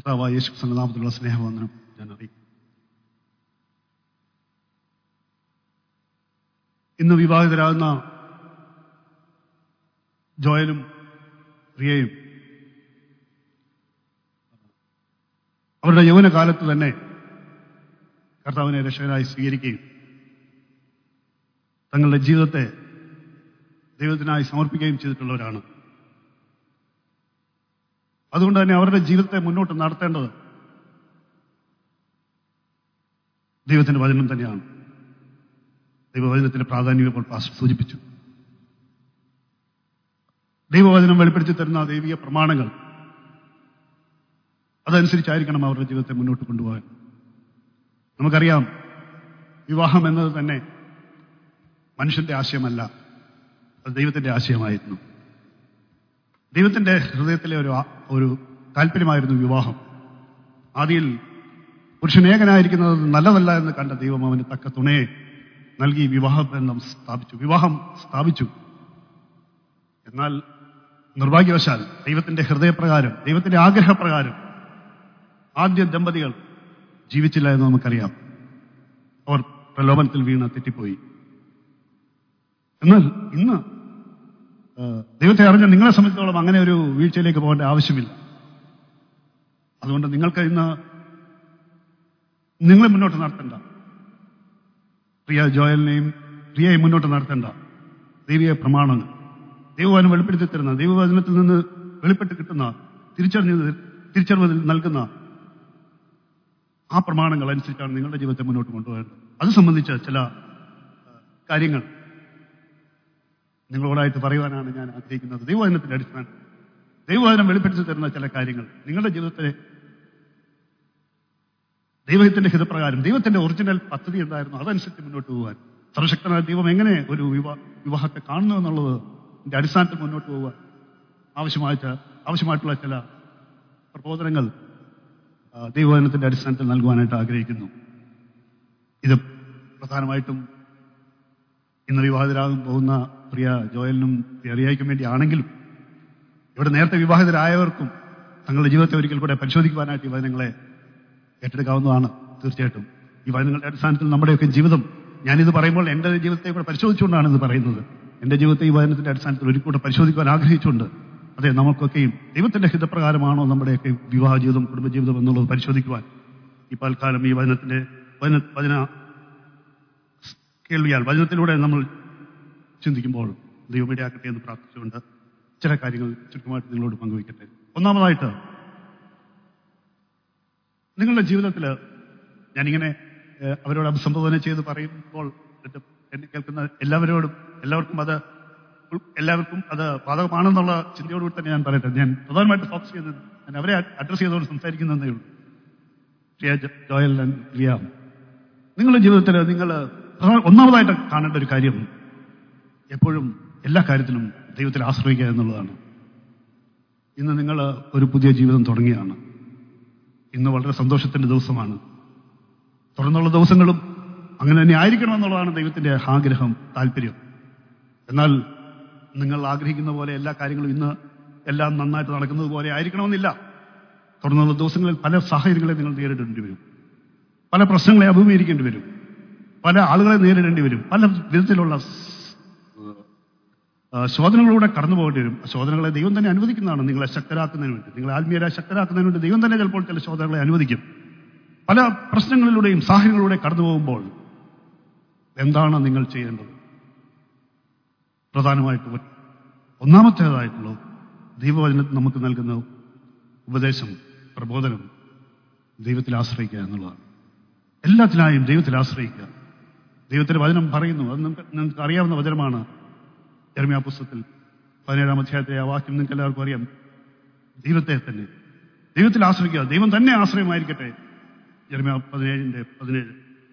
കർത്താവായ യേശു സംഘനാമത്തിലുള്ള സ്നേഹവന്ദനം ഞാൻ അറിയിക്കും ഇന്ന് വിവാഹിതരാകുന്ന ജോയലും റിയയും അവരുടെ യൗവനകാലത്ത് തന്നെ കർത്താവിനെ രക്ഷകനായി സ്വീകരിക്കുകയും തങ്ങളുടെ ജീവിതത്തെ ദൈവത്തിനായി സമർപ്പിക്കുകയും ചെയ്തിട്ടുള്ളവരാണ് അതുകൊണ്ട് തന്നെ അവരുടെ ജീവിതത്തെ മുന്നോട്ട് നടത്തേണ്ടത് ദൈവത്തിന്റെ വചനം തന്നെയാണ് ദൈവവചനത്തിന്റെ പ്രാധാന്യം ഇപ്പോൾ പാസ്റ്റർ സൂചിപ്പിച്ചു ദൈവവചനം വെളിപ്പെടുത്തി തരുന്ന ദൈവിക പ്രമാണങ്ങൾ അതനുസരിച്ചായിരിക്കണം അവരുടെ ജീവിതത്തെ മുന്നോട്ട് കൊണ്ടുപോകാൻ നമുക്കറിയാം വിവാഹം എന്നത് തന്നെ മനുഷ്യന്റെ ആശയമല്ല അത് ദൈവത്തിന്റെ ആശയമായിരുന്നു ദൈവത്തിന്റെ ഹൃദയത്തിലെ ഒരു ആ- ഒരു താല്പര്യമായിരുന്നു വിവാഹം ആദിയിൽ പുരുഷനേകനായിരിക്കുന്നത് നല്ലതല്ല എന്ന് കണ്ട ദൈവം അവന് തക്ക തുണയെ നൽകി വിവാഹബന്ധം സ്ഥാപിച്ചു വിവാഹം സ്ഥാപിച്ചു എന്നാൽ നിർഭാഗ്യവശാൽ ദൈവത്തിന്റെ ഹൃദയപ്രകാരം ദൈവത്തിന്റെ ആഗ്രഹപ്രകാരം ആദ്യ ദമ്പതികൾ ജീവിച്ചില്ല എന്ന് നമുക്കറിയാം അവർ പ്രലോഭനത്തിൽ വീണ് തെറ്റിപ്പോയി എന്നാൽ ഇന്ന് ആ, ദൈവത്തെ അറിഞ്ഞ നിങ്ങളെ സംബന്ധിച്ചോളം അങ്ങനെ ഒരു വീഴ്ചയിലേക്ക് പോകേണ്ട ആവശ്യമില്ല അതുകൊണ്ട് നിങ്ങൾക്ക് ഇന്ന് നിങ്ങളെ മുന്നോട്ട് നടത്തണ്ട പ്രിയ ജോയലിനെയും പ്രിയയെ മുന്നോട്ട് നടത്തേണ്ട ദൈവീയ പ്രമാണങ്ങൾ ദൈവവചനം വെളിപ്പെടുത്തി തരുന്ന ദൈവവചനത്തിൽ നിന്ന് വെളിപ്പെട്ട് കിട്ടുന്ന തിരിച്ചറിഞ്ഞ് തിരിച്ചറിവ് നൽകുന്ന ആ പ്രമാണങ്ങൾ അനുസരിച്ചാണ് നിങ്ങളുടെ ജീവിതത്തെ മുന്നോട്ട് കൊണ്ടുപോകേണ്ടത് അത് സംബന്ധിച്ച ചില ആ, കാര്യങ്ങൾ നിങ്ങളോടായിട്ട് പറയുവാനാണ് ഞാൻ ആഗ്രഹിക്കുന്നത് ദൈവവചനത്തിന്റെ അടിസ്ഥാനം ദൈവവചനം വെളിപ്പെടുത്തി തരുന്ന ചില കാര്യങ്ങൾ നിങ്ങളുടെ ജീവിതത്തെ ദൈവത്തിന്റെ ഹിതപ്രകാരം ദൈവത്തിന്റെ ഒറിജിനൽ പദ്ധതി എന്തായിരുന്നു അതനുസരിച്ച് മുന്നോട്ട് പോകാൻ സർവശക്തനായ ദൈവം എങ്ങനെ ഒരു വിവാ- വിവാഹത്തെ കാണുന്നു എന്നുള്ളത് ഇതിന്റെ അടിസ്ഥാനത്തിൽ മുന്നോട്ട് പോകാൻ ആവശ്യമായ ച- ആവശ്യമായിട്ടുള്ള ചില പ്രബോധനങ്ങൾ ആ, ദൈവവചനത്തിന്റെ അടിസ്ഥാനത്തിൽ നൽകുവാനായിട്ട് ആഗ്രഹിക്കുന്നു ഇത് പ്രധാനമായിട്ടും ഇന്ന് വിവാഹിതരാകാൻ പോകുന്ന പ്രിയ ജോയലിനും പ്രിയ റിയയ്ക്കും വേണ്ടി ആണെങ്കിലും ഇവിടെ നേരത്തെ വിവാഹിതരായവർക്കും തങ്ങളുടെ ജീവിതത്തെ ഒരിക്കൽ കൂടെ പരിശോധിക്കുവാനായിട്ട് ഈ വചനങ്ങളെ ഏറ്റെടുക്കാവുന്നതാണ് തീർച്ചയായിട്ടും ഈ വചനങ്ങളുടെ അടിസ്ഥാനത്തിൽ നമ്മുടെയൊക്കെ ജീവിതം ഞാനിത് പറയുമ്പോൾ എന്റെ ജീവിതത്തെ കൂടെ പരിശോധിച്ചുകൊണ്ടാണ് ഇത് പറയുന്നത് എന്റെ ജീവിതത്തെ ഈ വചനത്തിന്റെ അടിസ്ഥാനത്തിൽ ഒരിക്കൽ കൂടെ പരിശോധിക്കുവാൻ ആഗ്രഹിച്ചുകൊണ്ട് അതെ നമുക്കൊക്കെയും ദൈവത്തിന്റെ ഹിതപ്രകാരമാണോ നമ്മുടെയൊക്കെ വിവാഹ ജീവിതം കുടുംബജീവിതം എന്നുള്ളത് പരിശോധിക്കുവാൻ ഈ പൽക്കാലം ഈ വചനത്തിന്റെ വചന വചന കേൾവിയാൽ വചനത്തിലൂടെ നമ്മൾ ചിന്തിക്കുമ്പോൾ ദൈവമിടയാക്കട്ടെ എന്ന് പ്രാർത്ഥിച്ചുകൊണ്ട് ചില കാര്യങ്ങൾ ചുരുക്കമായിട്ട് നിങ്ങളോട് പങ്കുവയ്ക്കട്ടെ ഒന്നാമതായിട്ട് നിങ്ങളുടെ ജീവിതത്തിൽ ഞാനിങ്ങനെ ഏഹ്, അവരോട് അഭിസംബോധന ചെയ്ത് പറയുമ്പോൾ എന്റെ- എന്നെ കേൾക്കുന്ന എല്ലാവരോടും എല്ലാവർക്കും അത് ഉൾ- എല്ലാവർക്കും അത് ബാധകമാണെന്നുള്ള ചിന്തയോടുകൂടി തന്നെ ഞാൻ പറയട്ടെ ഞാൻ പ്രധാനമായിട്ട് ഫോക്കസ് ചെയ്യുന്നത് ഞാൻ അവരെ അഡ്രസ് ചെയ്തുകൊണ്ട് സംസാരിക്കുന്നതേ ഉള്ളൂ പ്രിയ ജോ- ജോയൽ ആൻഡ് പ്രിയ നിങ്ങളുടെ ജീവിതത്തിൽ നിങ്ങൾ ഒന്നാമതായിട്ട് കാണേണ്ട ഒരു കാര്യം എപ്പോഴും എല്ലാ കാര്യത്തിലും ദൈവത്തിൽ ആശ്രയിക്കുക എന്നുള്ളതാണ് ഇന്ന് നിങ്ങൾ ഒരു പുതിയ ജീവിതം തുടങ്ങിയാണ് ഇന്ന് വളരെ സന്തോഷത്തിന്റെ ദിവസമാണ് തുടർന്നുള്ള ദിവസങ്ങളും അങ്ങനെ തന്നെ ആയിരിക്കണമെന്നുള്ളതാണ് ദൈവത്തിന്റെ ആഗ്രഹം താല്പര്യം എന്നാൽ നിങ്ങൾ ആഗ്രഹിക്കുന്ന പോലെ എല്ലാ കാര്യങ്ങളും ഇന്ന് എല്ലാം നന്നായിട്ട് നടക്കുന്നത് പോലെ ആയിരിക്കണമെന്നില്ല തുടർന്നുള്ള ദിവസങ്ങളിൽ പല സാഹചര്യങ്ങളെ നിങ്ങൾ നേരിടേണ്ടി വരും പല പ്രശ്നങ്ങളെ അഭിമുഖീകരിക്കേണ്ടി വരും പല ആളുകളെ നേരിടേണ്ടി വരും പല വിധത്തിലുള്ള സ്- ആ, ശോധനകളിലൂടെ കടന്നു പോകേണ്ടി വരും ആ ശോധനകളെ ദൈവം തന്നെ അനുവദിക്കുന്നതാണ് നിങ്ങളെ ശക്തരാക്കുന്നതിന് വേണ്ടി നിങ്ങളെ ആത്മീയരായി ശക്തരാക്കുന്നതിന് വേണ്ടി ദൈവം തന്നെ ചിലപ്പോൾ ചില ശോധനകളെ അനുവദിക്കും പല പ്രശ്നങ്ങളിലൂടെയും സാഹചര്യങ്ങളിലൂടെ കടന്നു പോകുമ്പോൾ എന്താണ് നിങ്ങൾ ചെയ്യേണ്ടത് പ്രധാനമായിട്ട് ഒ- ഒന്നാമത്തേതായിട്ടുള്ളത് ദൈവവചനത്തിൽ നമുക്ക് നൽകുന്ന ഉപദേശം പ്രബോധനം ദൈവത്തിൽ ആശ്രയിക്കുക എന്നുള്ളതാണ് എല്ലാത്തിനായും ദൈവത്തിൽ ആശ്രയിക്കുക ദൈവത്തിന്റെ വചനം പറയുന്നു അത് നിങ്ങൾക്ക് നിങ്ങൾക്ക് അറിയാവുന്ന വചനമാണ് ജർമ്മിയ പുസ്തകത്തിൽ പതിനേഴാം അധ്യായത്തിലെ ആ വാക്യം നിങ്ങൾക്ക് എല്ലാവർക്കും അറിയാം ദൈവത്തെ തന്നെ ദൈവത്തിൽ ആശ്രയിക്കുക ദൈവം തന്നെ ആശ്രയമായിരിക്കട്ടെ ജർമ്മിയ പതിനേഴിന്റെ പതിനേഴ്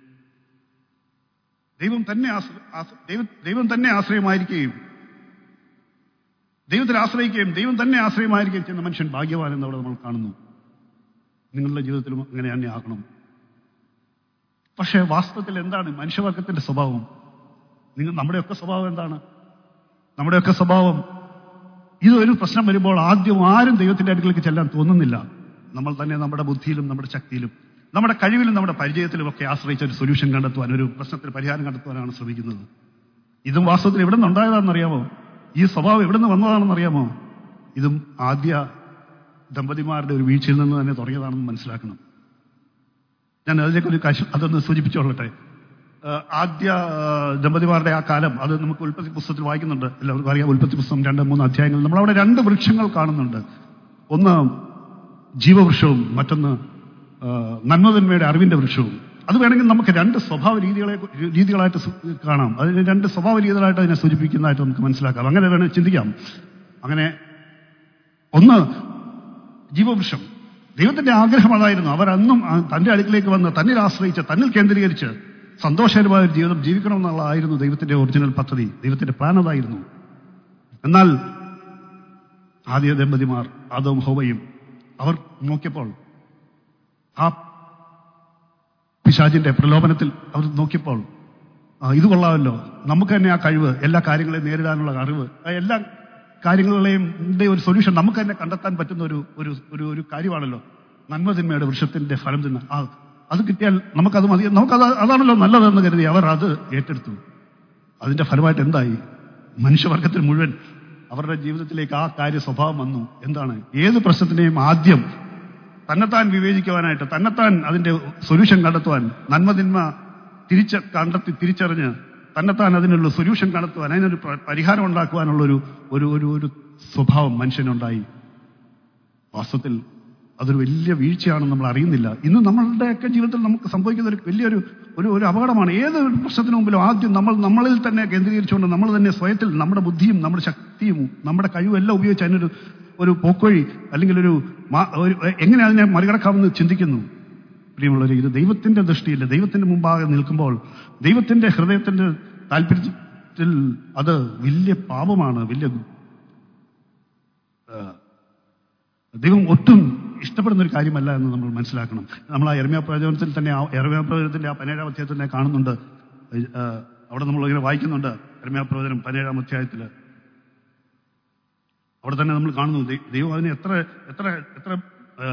ദൈവം തന്നെ ആശ്ര- ആശ്ര- ദൈവ- ദൈവം തന്നെ ആശ്രയമായിരിക്കുകയും ദൈവത്തിൽ ആശ്രയിക്കുകയും ദൈവം തന്നെ ആശ്രയമായിരിക്കുകയും ചെയ്യുന്ന മനുഷ്യൻ ഭാഗ്യവാൻ എന്നവിടെ നമ്മൾ കാണുന്നു നിങ്ങളുടെ ജീവിതത്തിലും അങ്ങനെ തന്നെ ആകണം പക്ഷേ വാസ്തവത്തിൽ എന്താണ് മനുഷ്യവർഗത്തിന്റെ സ്വഭാവം നിങ്ങൾ നമ്മുടെയൊക്കെ സ്വഭാവം എന്താണ് നമ്മുടെയൊക്കെ സ്വഭാവം ഇതൊരു പ്രശ്നം വരുമ്പോൾ ആദ്യം ആരും ദൈവത്തിന്റെ അടുക്കലേക്ക് ചെല്ലാൻ തോന്നുന്നില്ല നമ്മൾ തന്നെ നമ്മുടെ ബുദ്ധിയിലും നമ്മുടെ ശക്തിയിലും നമ്മുടെ കഴിവിലും നമ്മുടെ പരിചയത്തിലും ഒക്കെ ആശ്രയിച്ച ഒരു സൊല്യൂഷൻ കണ്ടെത്തുവാൻ ഒരു പ്രശ്നത്തിന് പരിഹാരം കണ്ടെത്തുവാനാണ് ശ്രമിക്കുന്നത് ഇതും വാസ്തവത്തിൽ എവിടെ നിന്നുണ്ടായതാണെന്നറിയാമോ ഈ സ്വഭാവം എവിടെ നിന്ന് വന്നതാണെന്നറിയാമോ ഇതും ആദ്യ ദമ്പതിമാരുടെ ഒരു വീഴ്ചയിൽ നിന്ന് തന്നെ തുടങ്ങിയതാണെന്ന് മനസ്സിലാക്കണം ഞാൻ അതിലേക്ക് ഒരു കാശ് അതൊന്ന് സൂചിപ്പിച്ചോളട്ടെ ഏഹ് ആദ്യ ഏഹ് ദമ്പതിമാരുടെ ആ കാലം അത് നമുക്ക് ഉൽപ്പത്തി പുസ്തകത്തിൽ വായിക്കുന്നുണ്ട് എല്ലാവർക്കും അറിയാം ഉൽപ്പത്തി പുസ്തകം രണ്ട് മൂന്ന് അധ്യായങ്ങൾ നമ്മളവിടെ രണ്ട് വൃക്ഷങ്ങൾ കാണുന്നുണ്ട് ഒന്ന് ജീവവൃക്ഷവും മറ്റൊന്ന് ഏഹ് നന്മതന്മയുടെ അറിവിന്റെ വൃക്ഷവും അത് വേണമെങ്കിൽ നമുക്ക് രണ്ട് സ്വഭാവ രീതികളെ രീതികളായിട്ട് സു- കാണാം അതിന് രണ്ട് സ്വഭാവ രീതികളായിട്ട് അതിനെ സൂചിപ്പിക്കുന്നതായിട്ട് നമുക്ക് മനസ്സിലാക്കാം അങ്ങനെ വേണേൽ ചിന്തിക്കാം അങ്ങനെ ഒന്ന് ജീവവൃക്ഷം ദൈവത്തിന്റെ ആഗ്രഹം അതായിരുന്നു അവർ അന്നും ആ തന്റെ അടുക്കിലേക്ക് വന്ന് തന്നിൽ ആശ്രയിച്ച് തന്നിൽ കേന്ദ്രീകരിച്ച് സന്തോഷകരമായ ഒരു ജീവിതം ജീവിക്കണമെന്നുള്ളതായിരുന്നു ദൈവത്തിന്റെ ഒറിജിനൽ പദ്ധതി ദൈവത്തിന്റെ പ്ലാൻ അതായിരുന്നു എന്നാൽ ആദ്യ ദമ്പതിമാർ ആദവും ഹോവയും അവർ നോക്കിയപ്പോൾ ആ പിശാചിന്റെ പ്രലോഭനത്തിൽ അവർ നോക്കിയപ്പോൾ ആ, ഇത് കൊള്ളാമല്ലോ നമുക്ക് തന്നെ ആ കഴിവ് എല്ലാ കാര്യങ്ങളെയും നേരിടാനുള്ള അറിവ് ആ എല്ലാ കാര്യങ്ങളെയും ന്റെ ഒരു സൊല്യൂഷൻ നമുക്ക് തന്നെ കണ്ടെത്താൻ പറ്റുന്ന ഒരു ഒരു ഒരു ഒരു കാര്യമാണല്ലോ നന്മതിന്മയുടെ വൃക്ഷത്തിന്റെ ഫലം തിന്ന ആ അത് കിട്ടിയാൽ നമുക്കത് മതി നമുക്കത് അതാണല്ലോ നല്ലതെന്ന് കരുതി അവർ അത് ഏറ്റെടുത്തു അതിന്റെ ഫലമായിട്ട് എന്തായി മനുഷ്യവർഗത്തിൽ മുഴുവൻ അവരുടെ ജീവിതത്തിലേക്ക് ആ കാര്യ സ്വഭാവം വന്നു എന്താണ് ഏത് പ്രശ്നത്തിനെയും ആദ്യം തന്നെത്താൻ വിവേചിക്കുവാനായിട്ട് തന്നെത്താൻ അതിന്റെ സൊല്യൂഷൻ കണ്ടെത്തുവാൻ നന്മതിന്മ തിരിച്ച കണ്ടെത്തി തിരിച്ചറിഞ്ഞ് തന്നെത്താൻ അതിനുള്ള സൊല്യൂഷൻ കണ്ടെത്തുവാൻ അതിനൊരു പ- പരിഹാരം ഉണ്ടാക്കുവാനുള്ള ഒരു ഒരു ഒരു ഒരു സ്വഭാവം മനുഷ്യനുണ്ടായി വാസ്തവത്തിൽ അതൊരു വലിയ വീഴ്ചയാണെന്ന് നമ്മൾ അറിയുന്നില്ല ഇന്ന് നമ്മളുടെയൊക്കെ ജീവിതത്തിൽ നമുക്ക് സംഭവിക്കുന്ന ഒരു വലിയൊരു ഒരു ഒരു അപകടമാണ് ഏത് ഒരു പ്രശ്നത്തിന് മുമ്പിലും ആദ്യം നമ്മൾ നമ്മളിൽ തന്നെ കേന്ദ്രീകരിച്ചുകൊണ്ട് നമ്മൾ തന്നെ സ്വയത്തിൽ നമ്മുടെ ബുദ്ധിയും നമ്മുടെ ശക്തിയും നമ്മുടെ കഴിവും എല്ലാം ഉപയോഗിച്ച് അതിനൊരു ഒരു പോക്കുവഴി അല്ലെങ്കിൽ ഒരു മാ- ഒരു എങ്ങനെ അതിനെ മറികടക്കാമെന്ന് ചിന്തിക്കുന്നു പ്രിയമുള്ളവരെ ഇത് ദൈവത്തിന്റെ ദൃഷ്ടിയില്ല ദൈവത്തിന്റെ മുമ്പാകെ നിൽക്കുമ്പോൾ ദൈവത്തിന്റെ ഹൃദയത്തിന്റെ താല്പര്യത്തിൽ അത് വലിയ പാപമാണ് വലിയ ആ, ദൈവം ഒട്ടും ഇഷ്ടപ്പെടുന്ന ഒരു കാര്യമല്ല എന്ന് നമ്മൾ മനസ്സിലാക്കണം നമ്മൾ ആ എർമ്യ പ്രവചനത്തിൽ തന്നെ ആ എർമ്യ പ്രവചനത്തിന്റെ ആ പതിനേഴാം അധ്യായത്തിൽ തന്നെ കാണുന്നുണ്ട് ആ, അവിടെ നമ്മൾ ഇങ്ങനെ വായിക്കുന്നുണ്ട് എർമ്യ പ്രവചനം പതിനേഴാം അധ്യായത്തിൽ അവിടെ തന്നെ നമ്മൾ കാണുന്നു ദൈ- ദൈവം അതിനെ എത്ര എത്ര എത്ര ആ,